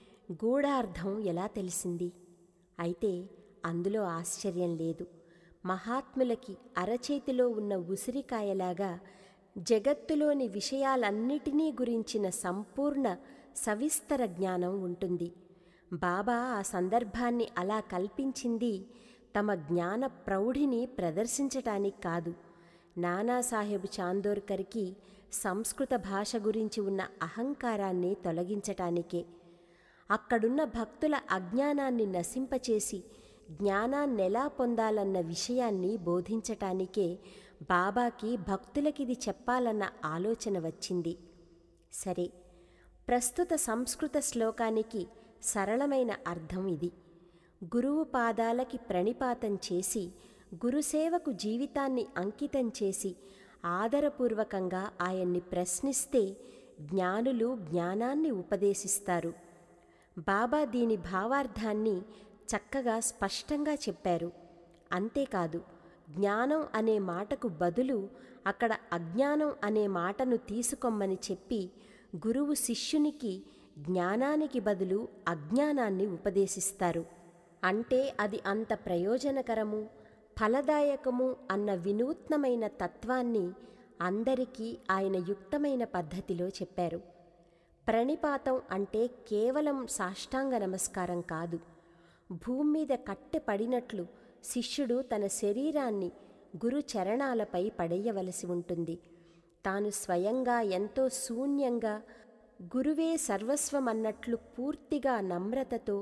గూఢార్థం ఎలా తెలిసింది అయితే అందులో ఆశ్చర్యం లేదు మహాత్ములకి అరచేతిలో ఉన్న ఉసిరికాయలాగా జగత్తులోని విషయాలన్నిటినీ గురించిన సంపూర్ణ సవిస్తర జ్ఞానం ఉంటుంది బాబా ఆ సందర్భాన్ని అలా కల్పించింది తమ జ్ఞాన ప్రౌఢిని ప్రదర్శించటానికి కాదు నానాసాహెబ్ చాందోర్కర్కి సంస్కృత భాష గురించి ఉన్న అహంకారాన్ని తొలగించటానికే అక్కడున్న భక్తుల అజ్ఞానాన్ని నశింపచేసి జ్ఞానాన్నెలా పొందాలన్న విషయాన్ని బోధించటానికే బాబాకి భక్తులకిది చెప్పాలన్న ఆలోచన వచ్చింది సరే ప్రస్తుత సంస్కృత శ్లోకానికి సరళమైన అర్థం ఇది గురువు పాదాలకి ప్రణిపాతం చేసి గురుసేవకు జీవితాన్ని అంకితం చేసి ఆదరపూర్వకంగా ఆయన్ని ప్రశ్నిస్తే జ్ఞానులు జ్ఞానాన్ని ఉపదేశిస్తారు బాబా దీని భావార్థాన్ని చక్కగా స్పష్టంగా చెప్పారు అంతేకాదు జ్ఞానం అనే మాటకు బదులు అక్కడ అజ్ఞానం అనే మాటను తీసుకోమ్మని చెప్పి గురువు శిష్యునికి జ్ఞానానికి బదులు అజ్ఞానాన్ని ఉపదేశిస్తారు అంటే అది అంత ప్రయోజనకరము ఫలదాయకము అన్న వినూత్నమైన తత్వాన్ని అందరికీ ఆయన యుక్తమైన పద్ధతిలో చెప్పారు ప్రణిపాతం అంటే కేవలం సాష్టాంగ నమస్కారం కాదు భూమి మీద కట్టె పడినట్లు శిష్యుడు తన శరీరాన్ని గురు చరణాలపై పడేయవలసి ఉంటుంది తాను స్వయంగా ఎంతో శూన్యంగా గురువే సర్వస్వమన్నట్లు పూర్తిగా నమ్రతతో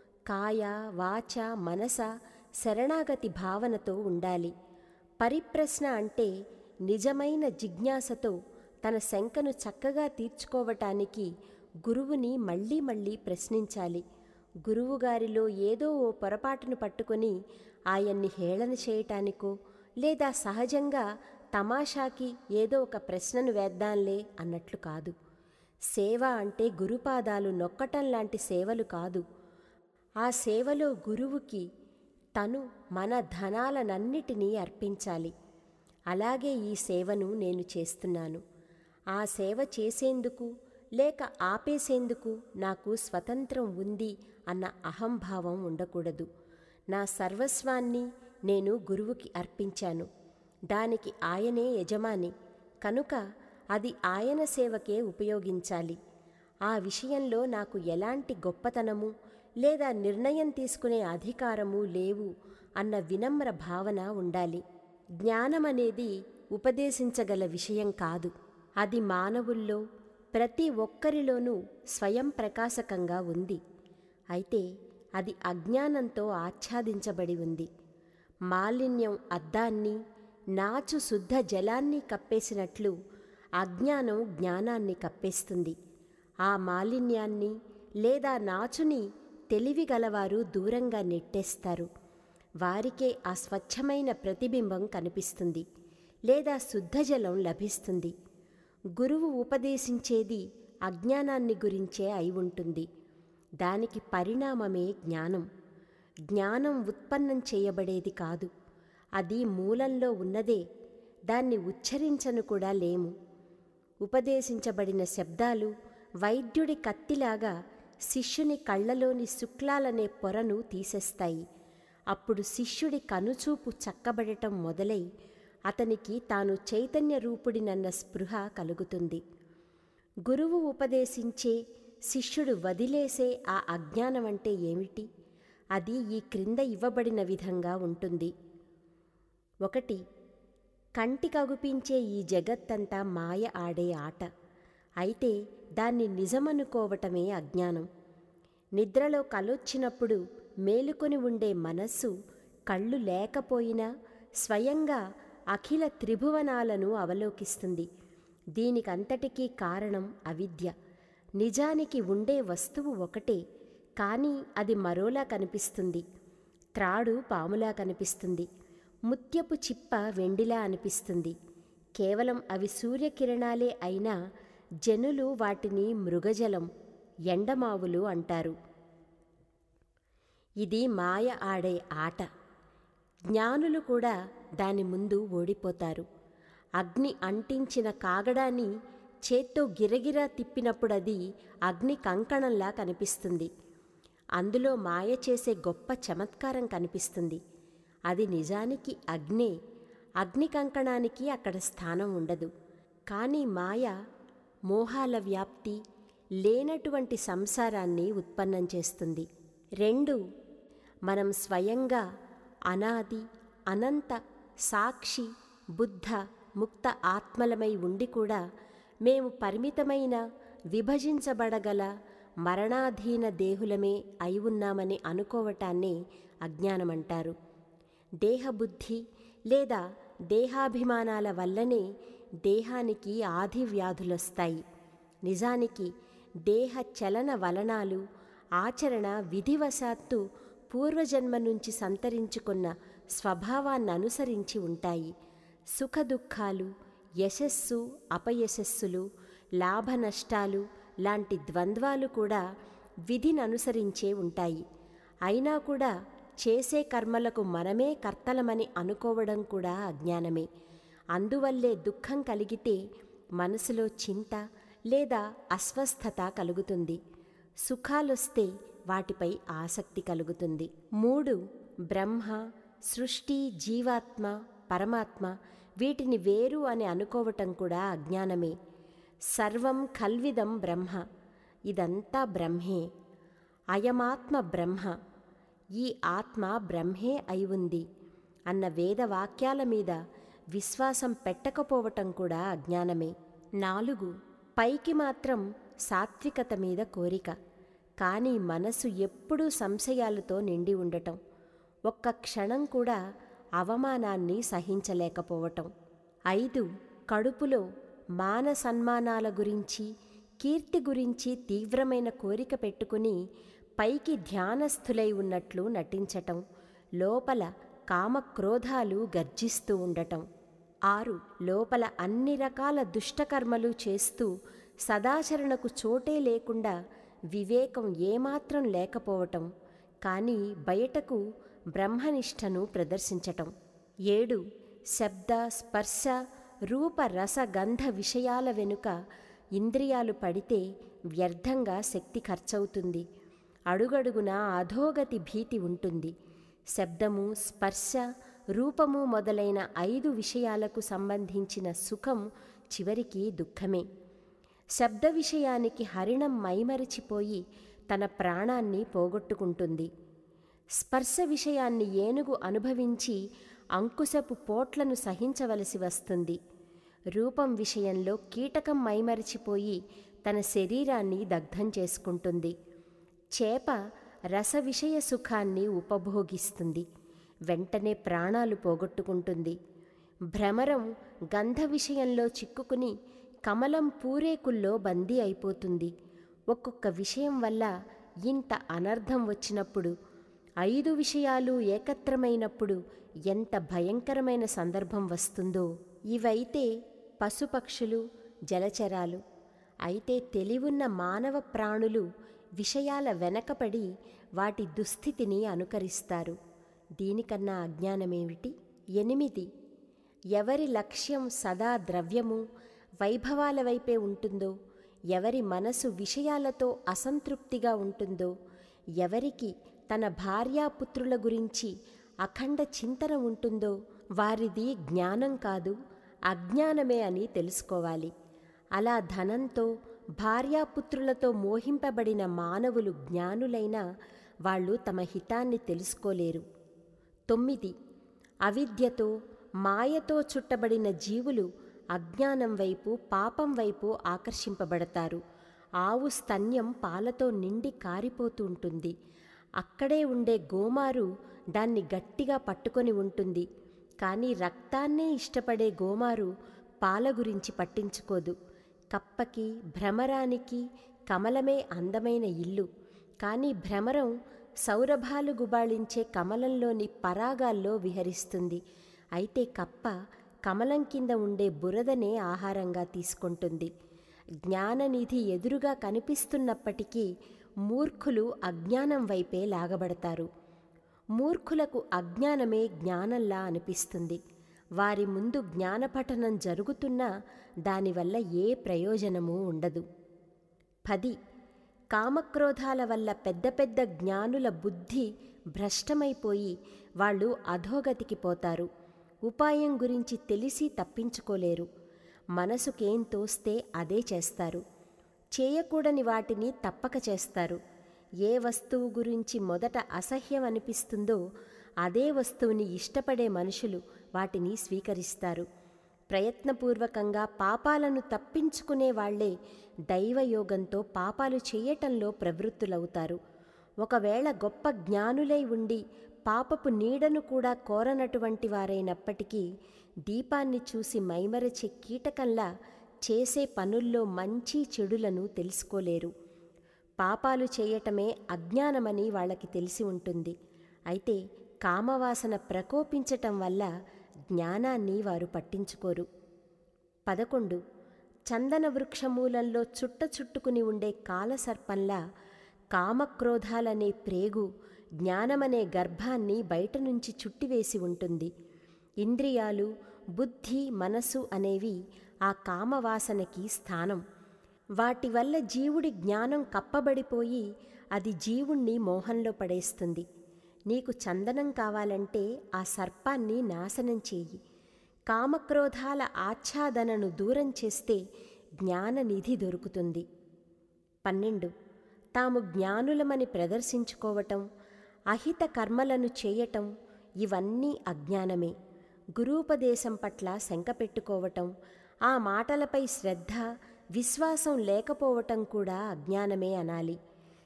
కాయ వాచ మనస శరణాగతి భావనతో ఉండాలి పరిప్రశ్న అంటే నిజమైన జిజ్ఞాసతో తన శంకను చక్కగా తీర్చుకోవటానికి గురువుని మళ్ళీ మళ్ళీ ప్రశ్నించాలి గురువుగారిలో ఏదో ఓ పొరపాటును పట్టుకొని ఆయన్ని హేళన చేయటానికో లేదా సహజంగా తమాషాకి ఏదో ఒక ప్రశ్నను వేద్దాంలే అన్నట్లు కాదు సేవ అంటే గురుపాదాలు నొక్కటం లాంటి సేవలు కాదు ఆ సేవలో గురువుకి తను మన ధనాలనన్నిటినీ అర్పించాలి అలాగే ఈ సేవను నేను చేస్తున్నాను ఆ సేవ చేసేందుకు లేక ఆపేసేందుకు నాకు స్వతంత్రం ఉంది అన్న అహంభావం ఉండకూడదు నా సర్వస్వాన్ని నేను గురువుకి అర్పించాను దానికి ఆయనే యజమాని కనుక అది ఆయన సేవకే ఉపయోగించాలి ఆ విషయంలో నాకు ఎలాంటి గొప్పతనము లేదా నిర్ణయం తీసుకునే అధికారము లేవు అన్న వినమ్ర భావన ఉండాలి జ్ఞానమనేది ఉపదేశించగల విషయం కాదు అది మానవుల్లో ప్రతి ఒక్కరిలోనూ స్వయం ప్రకాశకంగా ఉంది అయితే అది అజ్ఞానంతో ఆచ్ఛాదించబడి ఉంది మాలిన్యం అద్దాన్ని నాచు శుద్ధ జలాన్ని కప్పేసినట్లు అజ్ఞానం జ్ఞానాన్ని కప్పేస్తుంది ఆ మాలిన్యాన్ని లేదా నాచుని తెలివిగలవారు దూరంగా నెట్టేస్తారు వారికే ఆ స్వచ్ఛమైన ప్రతిబింబం కనిపిస్తుంది లేదా శుద్ధజలం లభిస్తుంది గురువు ఉపదేశించేది అజ్ఞానాన్ని గురించే అయి ఉంటుంది దానికి పరిణామమే జ్ఞానం జ్ఞానం ఉత్పన్నం చేయబడేది కాదు అది మూలంలో ఉన్నదే దాన్ని ఉచ్చరించను కూడా లేము ఉపదేశించబడిన శబ్దాలు వైద్యుడి కత్తిలాగా శిష్యుని కళ్ళలోని శుక్లాలనే పొరను తీసేస్తాయి అప్పుడు శిష్యుడి కనుచూపు చక్కబడటం మొదలై అతనికి తాను చైతన్య రూపుడినన్న స్పృహ కలుగుతుంది గురువు ఉపదేశించే శిష్యుడు వదిలేసే ఆ అజ్ఞానం అంటే ఏమిటి అది ఈ క్రింద ఇవ్వబడిన విధంగా ఉంటుంది ఒకటి కంటికగుపించే ఈ జగత్తంతా మాయ ఆడే ఆట అయితే దాన్ని నిజమనుకోవటమే అజ్ఞానం నిద్రలో కలొచ్చినప్పుడు మేలుకొని ఉండే మనస్సు కళ్ళు లేకపోయినా స్వయంగా అఖిల త్రిభువనాలను అవలోకిస్తుంది దీనికంతటికీ కారణం అవిద్య నిజానికి ఉండే వస్తువు ఒకటే కానీ అది మరోలా కనిపిస్తుంది త్రాడు పాములా కనిపిస్తుంది ముత్యపు చిప్ప వెండిలా అనిపిస్తుంది కేవలం అవి సూర్యకిరణాలే అయినా జనులు వాటిని మృగజలం ఎండమావులు అంటారు ఇది మాయ ఆడే ఆట జ్ఞానులు కూడా దాని ముందు ఓడిపోతారు అగ్ని అంటించిన కాగడాన్ని చేత్తో గిరగిరా తిప్పినప్పుడది అగ్ని కంకణంలా కనిపిస్తుంది అందులో మాయ చేసే గొప్ప చమత్కారం కనిపిస్తుంది అది నిజానికి అగ్నే అగ్ని కంకణానికి అక్కడ స్థానం ఉండదు కానీ మాయ మోహాల వ్యాప్తి లేనటువంటి సంసారాన్ని ఉత్పన్నం చేస్తుంది రెండు మనం స్వయంగా అనాది అనంత సాక్షి బుద్ధ ముక్త ఆత్మలమై ఉండి కూడా మేము పరిమితమైన విభజించబడగల మరణాధీన దేహులమే అయి ఉన్నామని అనుకోవటాన్నే అజ్ఞానమంటారు దేహబుద్ధి లేదా దేహాభిమానాల వల్లనే దేహానికి ఆది వ్యాధులొస్తాయి నిజానికి దేహ చలన వలనాలు ఆచరణ విధివశాత్తు పూర్వజన్మ నుంచి సంతరించుకున్న స్వభావాన్ని అనుసరించి ఉంటాయి సుఖదుఖాలు యశస్సు అపయశస్సులు లాభ నష్టాలు లాంటి ద్వంద్వాలు కూడా విధిని అనుసరించే ఉంటాయి అయినా కూడా చేసే కర్మలకు మనమే కర్తలమని అనుకోవడం కూడా అజ్ఞానమే అందువల్లే దుఃఖం కలిగితే మనసులో చింత లేదా అస్వస్థత కలుగుతుంది సుఖాలొస్తే వాటిపై ఆసక్తి కలుగుతుంది మూడు బ్రహ్మ సృష్టి జీవాత్మ పరమాత్మ వీటిని వేరు అని అనుకోవటం కూడా అజ్ఞానమే సర్వం కల్విదం బ్రహ్మ ఇదంతా బ్రహ్మే అయమాత్మ బ్రహ్మ ఈ ఆత్మ బ్రహ్మే అయి ఉంది అన్న వేదవాక్యాల మీద విశ్వాసం పెట్టకపోవటం కూడా అజ్ఞానమే నాలుగు పైకి మాత్రం సాత్వికత మీద కోరిక కానీ మనసు ఎప్పుడూ సంశయాలతో నిండి ఉండటం ఒక్క క్షణం కూడా అవమానాన్ని సహించలేకపోవటం ఐదు కడుపులో మాన సన్మానాల గురించి కీర్తి గురించి తీవ్రమైన కోరిక పెట్టుకుని పైకి ధ్యానస్థులై ఉన్నట్లు నటించటం లోపల కామక్రోధాలు గర్జిస్తూ ఉండటం ఆరు లోపల అన్ని రకాల దుష్టకర్మలు చేస్తూ సదాచరణకు చోటే లేకుండా వివేకం ఏమాత్రం లేకపోవటం కానీ బయటకు బ్రహ్మనిష్టను ప్రదర్శించటం ఏడు శబ్ద స్పర్శ రూప రస గంధ విషయాల వెనుక ఇంద్రియాలు పడితే వ్యర్థంగా శక్తి ఖర్చవుతుంది అడుగడుగున అధోగతి భీతి ఉంటుంది శబ్దము స్పర్శ రూపము మొదలైన ఐదు విషయాలకు సంబంధించిన సుఖం చివరికి దుఃఖమే శబ్ద విషయానికి హరిణం మైమరిచిపోయి తన ప్రాణాన్ని పోగొట్టుకుంటుంది స్పర్శ విషయాన్ని ఏనుగు అనుభవించి అంకుశపు పోట్లను సహించవలసి వస్తుంది రూపం విషయంలో కీటకం మైమరిచిపోయి తన శరీరాన్ని దగ్ధం చేసుకుంటుంది చేప రస విషయ సుఖాన్ని ఉపభోగిస్తుంది వెంటనే ప్రాణాలు పోగొట్టుకుంటుంది భ్రమరం గంధ విషయంలో చిక్కుకుని కమలం పూరేకుల్లో బందీ అయిపోతుంది ఒక్కొక్క విషయం వల్ల ఇంత అనర్థం వచ్చినప్పుడు ఐదు విషయాలు ఏకత్రమైనప్పుడు ఎంత భయంకరమైన సందర్భం వస్తుందో ఇవైతే పశుపక్షులు జలచరాలు అయితే తెలివున్న మానవ ప్రాణులు విషయాల వెనకపడి వాటి దుస్థితిని అనుకరిస్తారు దీనికన్నా అజ్ఞానమేమిటి ఎనిమిది ఎవరి లక్ష్యం సదా ద్రవ్యము వైభవాల వైపే ఉంటుందో ఎవరి మనసు విషయాలతో అసంతృప్తిగా ఉంటుందో ఎవరికి తన భార్యాపుత్రుల గురించి అఖండ చింతన ఉంటుందో వారిది జ్ఞానం కాదు అజ్ఞానమే అని తెలుసుకోవాలి అలా ధనంతో భార్యాపుత్రులతో మోహింపబడిన మానవులు జ్ఞానులైన వాళ్ళు తమ హితాన్ని తెలుసుకోలేరు తొమ్మిది అవిద్యతో మాయతో చుట్టబడిన జీవులు అజ్ఞానం వైపు పాపం వైపు ఆకర్షింపబడతారు ఆవు స్తన్యం పాలతో నిండి కారిపోతూ ఉంటుంది అక్కడే ఉండే గోమారు దాన్ని గట్టిగా పట్టుకొని ఉంటుంది కానీ రక్తాన్నే ఇష్టపడే గోమారు పాల గురించి పట్టించుకోదు కప్పకి భ్రమరానికి కమలమే అందమైన ఇల్లు కానీ భ్రమరం సౌరభాలు గుబాళించే కమలంలోని పరాగాల్లో విహరిస్తుంది అయితే కప్ప కమలం కింద ఉండే బురదనే ఆహారంగా తీసుకుంటుంది జ్ఞాననిధి ఎదురుగా కనిపిస్తున్నప్పటికీ మూర్ఖులు అజ్ఞానం వైపే లాగబడతారు మూర్ఖులకు అజ్ఞానమే జ్ఞానంలా అనిపిస్తుంది వారి ముందు జ్ఞానపఠనం జరుగుతున్నా దానివల్ల ఏ ప్రయోజనమూ ఉండదు పది కామక్రోధాల వల్ల పెద్ద పెద్ద జ్ఞానుల బుద్ధి భ్రష్టమైపోయి వాళ్ళు అధోగతికి పోతారు ఉపాయం గురించి తెలిసి తప్పించుకోలేరు మనసుకేం తోస్తే అదే చేస్తారు చేయకూడని వాటిని తప్పక చేస్తారు ఏ వస్తువు గురించి మొదట అసహ్యం అనిపిస్తుందో అదే వస్తువుని ఇష్టపడే మనుషులు వాటిని స్వీకరిస్తారు ప్రయత్నపూర్వకంగా పాపాలను తప్పించుకునే వాళ్లే దైవయోగంతో పాపాలు చేయటంలో ప్రవృత్తులవుతారు ఒకవేళ గొప్ప జ్ఞానులై ఉండి పాపపు నీడను కూడా కోరనటువంటి వారైనప్పటికీ దీపాన్ని చూసి మైమరచే కీటకంలా చేసే పనుల్లో మంచి చెడులను తెలుసుకోలేరు పాపాలు చేయటమే అజ్ఞానమని వాళ్ళకి తెలిసి ఉంటుంది అయితే కామవాసన ప్రకోపించటం వల్ల జ్ఞానాన్ని వారు పట్టించుకోరు పదకొండు చందన వృక్షమూలంలో చుట్ట చుట్టుకుని ఉండే కాలసర్పంలా కామక్రోధాలనే ప్రేగు జ్ఞానమనే గర్భాన్ని బయట నుంచి చుట్టివేసి ఉంటుంది ఇంద్రియాలు బుద్ధి మనసు అనేవి ఆ కామవాసనకి స్థానం వాటి వల్ల జీవుడి జ్ఞానం కప్పబడిపోయి అది జీవుణ్ణి మోహంలో పడేస్తుంది నీకు చందనం కావాలంటే ఆ సర్పాన్ని నాశనం చేయి కామక్రోధాల ఆచ్ఛాదనను దూరం చేస్తే జ్ఞాననిధి దొరుకుతుంది పన్నెండు తాము జ్ఞానులమని ప్రదర్శించుకోవటం అహిత కర్మలను చేయటం ఇవన్నీ అజ్ఞానమే గురూపదేశం పట్ల శంక పెట్టుకోవటం ఆ మాటలపై శ్రద్ధ విశ్వాసం లేకపోవటం కూడా అజ్ఞానమే అనాలి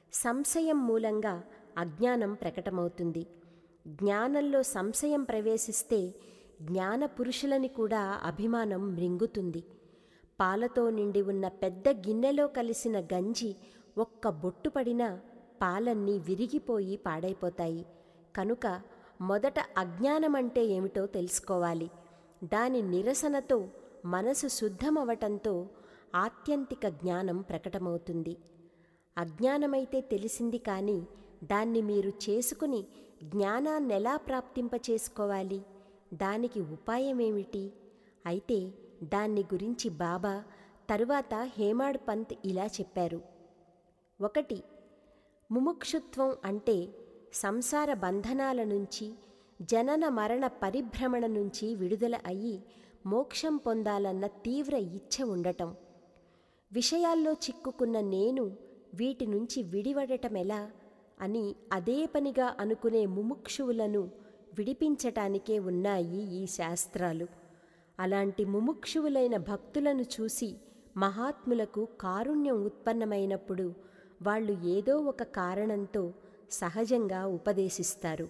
సంశయం మూలంగా అజ్ఞానం ప్రకటమవుతుంది జ్ఞానంలో సంశయం ప్రవేశిస్తే జ్ఞాన పురుషులని కూడా అభిమానం మృంగుతుంది పాలతో నిండి ఉన్న పెద్ద గిన్నెలో కలిసిన గంజి ఒక్క బొట్టు పడినా పాలన్నీ విరిగిపోయి పాడైపోతాయి కనుక మొదట అజ్ఞానమంటే ఏమిటో తెలుసుకోవాలి దాని నిరసనతో మనసు శుద్ధమవటంతో ఆత్యంతిక జ్ఞానం ప్రకటమవుతుంది అజ్ఞానమైతే తెలిసింది కానీ దాన్ని మీరు చేసుకుని జ్ఞానాన్నెలా ప్రాప్తింపచేసుకోవాలి దానికి ఉపాయమేమిటి అయితే దాన్ని గురించి బాబా తరువాత హేమాడ్ పంత్ ఇలా చెప్పారు ఒకటి ముముక్షుత్వం అంటే సంసార బంధనాల నుంచి జనన మరణ పరిభ్రమణ నుంచి విడుదల అయ్యి మోక్షం పొందాలన్న తీవ్ర ఇచ్ఛ ఉండటం విషయాల్లో చిక్కుకున్న నేను వీటి నుంచి విడివడటమెలా అని అదే పనిగా అనుకునే ముముక్షువులను విడిపించటానికే ఉన్నాయి ఈ శాస్త్రాలు అలాంటి ముముక్షువులైన భక్తులను చూసి మహాత్ములకు కారుణ్యం ఉత్పన్నమైనప్పుడు వాళ్ళు ఏదో ఒక కారణంతో సహజంగా ఉపదేశిస్తారు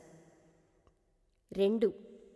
రెండు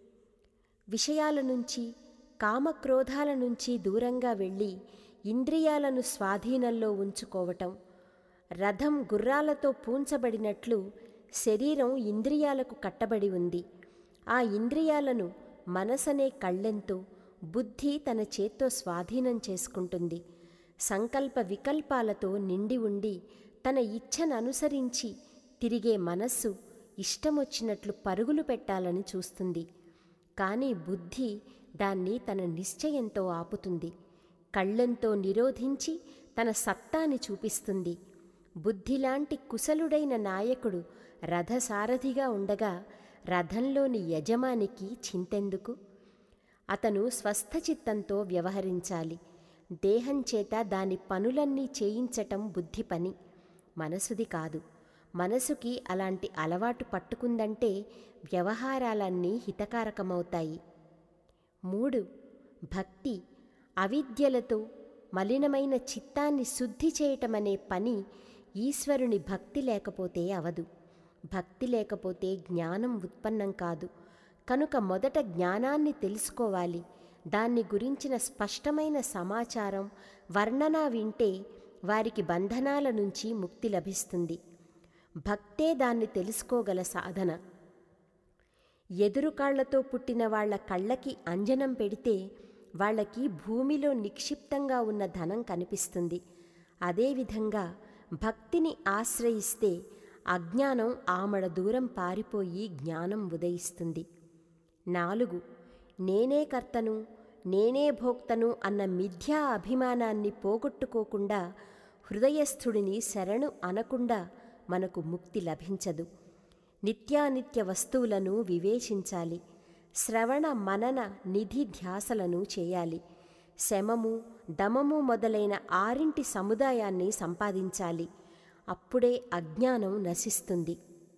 విషయాల నుంచి కామక్రోధాల నుంచి దూరంగా వెళ్ళి ఇంద్రియాలను స్వాధీనంలో ఉంచుకోవటం రథం గుర్రాలతో పూంచబడినట్లు శరీరం ఇంద్రియాలకు కట్టబడి ఉంది ఆ ఇంద్రియాలను మనసనే కళ్ళెంతో బుద్ధి తన చేత్తో స్వాధీనం చేసుకుంటుంది సంకల్ప వికల్పాలతో నిండి ఉండి తన ఇచ్ఛను అనుసరించి తిరిగే మనస్సు ఇష్టమొచ్చినట్లు పరుగులు పెట్టాలని చూస్తుంది కానీ బుద్ధి దాన్ని తన నిశ్చయంతో ఆపుతుంది కళ్ళెంతో నిరోధించి తన సత్తాని చూపిస్తుంది బుద్ధిలాంటి కుశలుడైన నాయకుడు రథసారథిగా ఉండగా రథంలోని యజమానికి చింతెందుకు అతను స్వస్థచిత్తంతో వ్యవహరించాలి దేహం చేత దాని పనులన్నీ చేయించటం బుద్ధి పని మనసుది కాదు మనసుకి అలాంటి అలవాటు పట్టుకుందంటే వ్యవహారాలన్నీ హితకారకమవుతాయి మూడు భక్తి అవిద్యలతో మలినమైన చిత్తాన్ని శుద్ధి చేయటమనే పని ఈశ్వరుని భక్తి లేకపోతే అవదు భక్తి లేకపోతే జ్ఞానం ఉత్పన్నం కాదు కనుక మొదట జ్ఞానాన్ని తెలుసుకోవాలి దాన్ని గురించిన స్పష్టమైన సమాచారం వర్ణన వింటే వారికి బంధనాల నుంచి ముక్తి లభిస్తుంది భక్తే దాన్ని తెలుసుకోగల సాధన ఎదురుకాళ్లతో పుట్టిన వాళ్ల కళ్ళకి అంజనం పెడితే వాళ్ళకి భూమిలో నిక్షిప్తంగా ఉన్న ధనం కనిపిస్తుంది అదేవిధంగా భక్తిని ఆశ్రయిస్తే అజ్ఞానం ఆమడ దూరం పారిపోయి జ్ఞానం ఉదయిస్తుంది నాలుగు నేనే కర్తను నేనే భోక్తను అన్న మిథ్యా అభిమానాన్ని పోగొట్టుకోకుండా హృదయస్థుడిని శరణు అనకుండా మనకు ముక్తి లభించదు నిత్యానిత్య వస్తువులను వివేచించాలి శ్రవణ మనన నిధి ధ్యాసలను చేయాలి శమము దమము మొదలైన ఆరింటి సముదాయాన్ని సంపాదించాలి అప్పుడే అజ్ఞానం నశిస్తుంది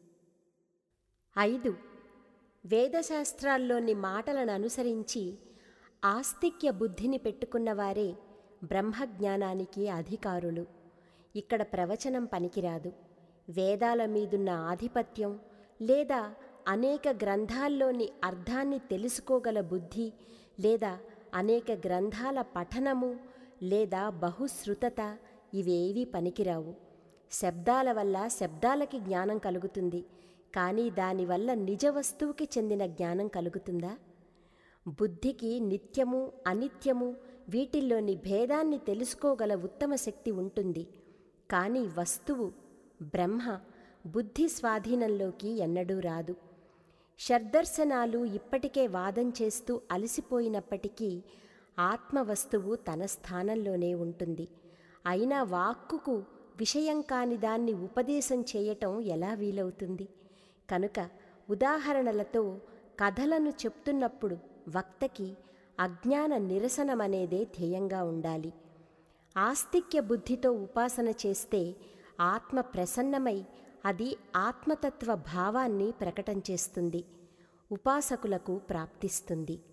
ఐదు వేదశాస్త్రాల్లోని మాటలను అనుసరించి ఆస్తిక్య బుద్ధిని పెట్టుకున్నవారే బ్రహ్మజ్ఞానానికి అధికారులు ఇక్కడ ప్రవచనం పనికిరాదు వేదాల మీదున్న ఆధిపత్యం లేదా అనేక గ్రంథాల్లోని అర్థాన్ని తెలుసుకోగల బుద్ధి లేదా అనేక గ్రంథాల పఠనము లేదా బహుశ్రుతత ఇవేవీ పనికిరావు శబ్దాల వల్ల శబ్దాలకి జ్ఞానం కలుగుతుంది కానీ దానివల్ల నిజ వస్తువుకి చెందిన జ్ఞానం కలుగుతుందా బుద్ధికి నిత్యము అనిత్యము వీటిల్లోని భేదాన్ని తెలుసుకోగల ఉత్తమ శక్తి ఉంటుంది కానీ వస్తువు బ్రహ్మ బుద్ధి స్వాధీనంలోకి ఎన్నడూ రాదు షడ్దర్శనాలు ఇప్పటికే వాదం చేస్తూ అలసిపోయినప్పటికీ ఆత్మవస్తువు తన స్థానంలోనే ఉంటుంది అయినా వాక్కుకు విషయం కాని దాన్ని ఉపదేశం చేయటం ఎలా వీలవుతుంది కనుక ఉదాహరణలతో కథలను చెప్తున్నప్పుడు వక్తకి అజ్ఞాన నిరసనమనేదే ధ్యేయంగా ఉండాలి ఆస్తిక్య బుద్ధితో ఉపాసన చేస్తే ఆత్మ ప్రసన్నమై అది ఆత్మతత్వ భావాన్ని ప్రకటన చేస్తుంది ఉపాసకులకు ప్రాప్తిస్తుంది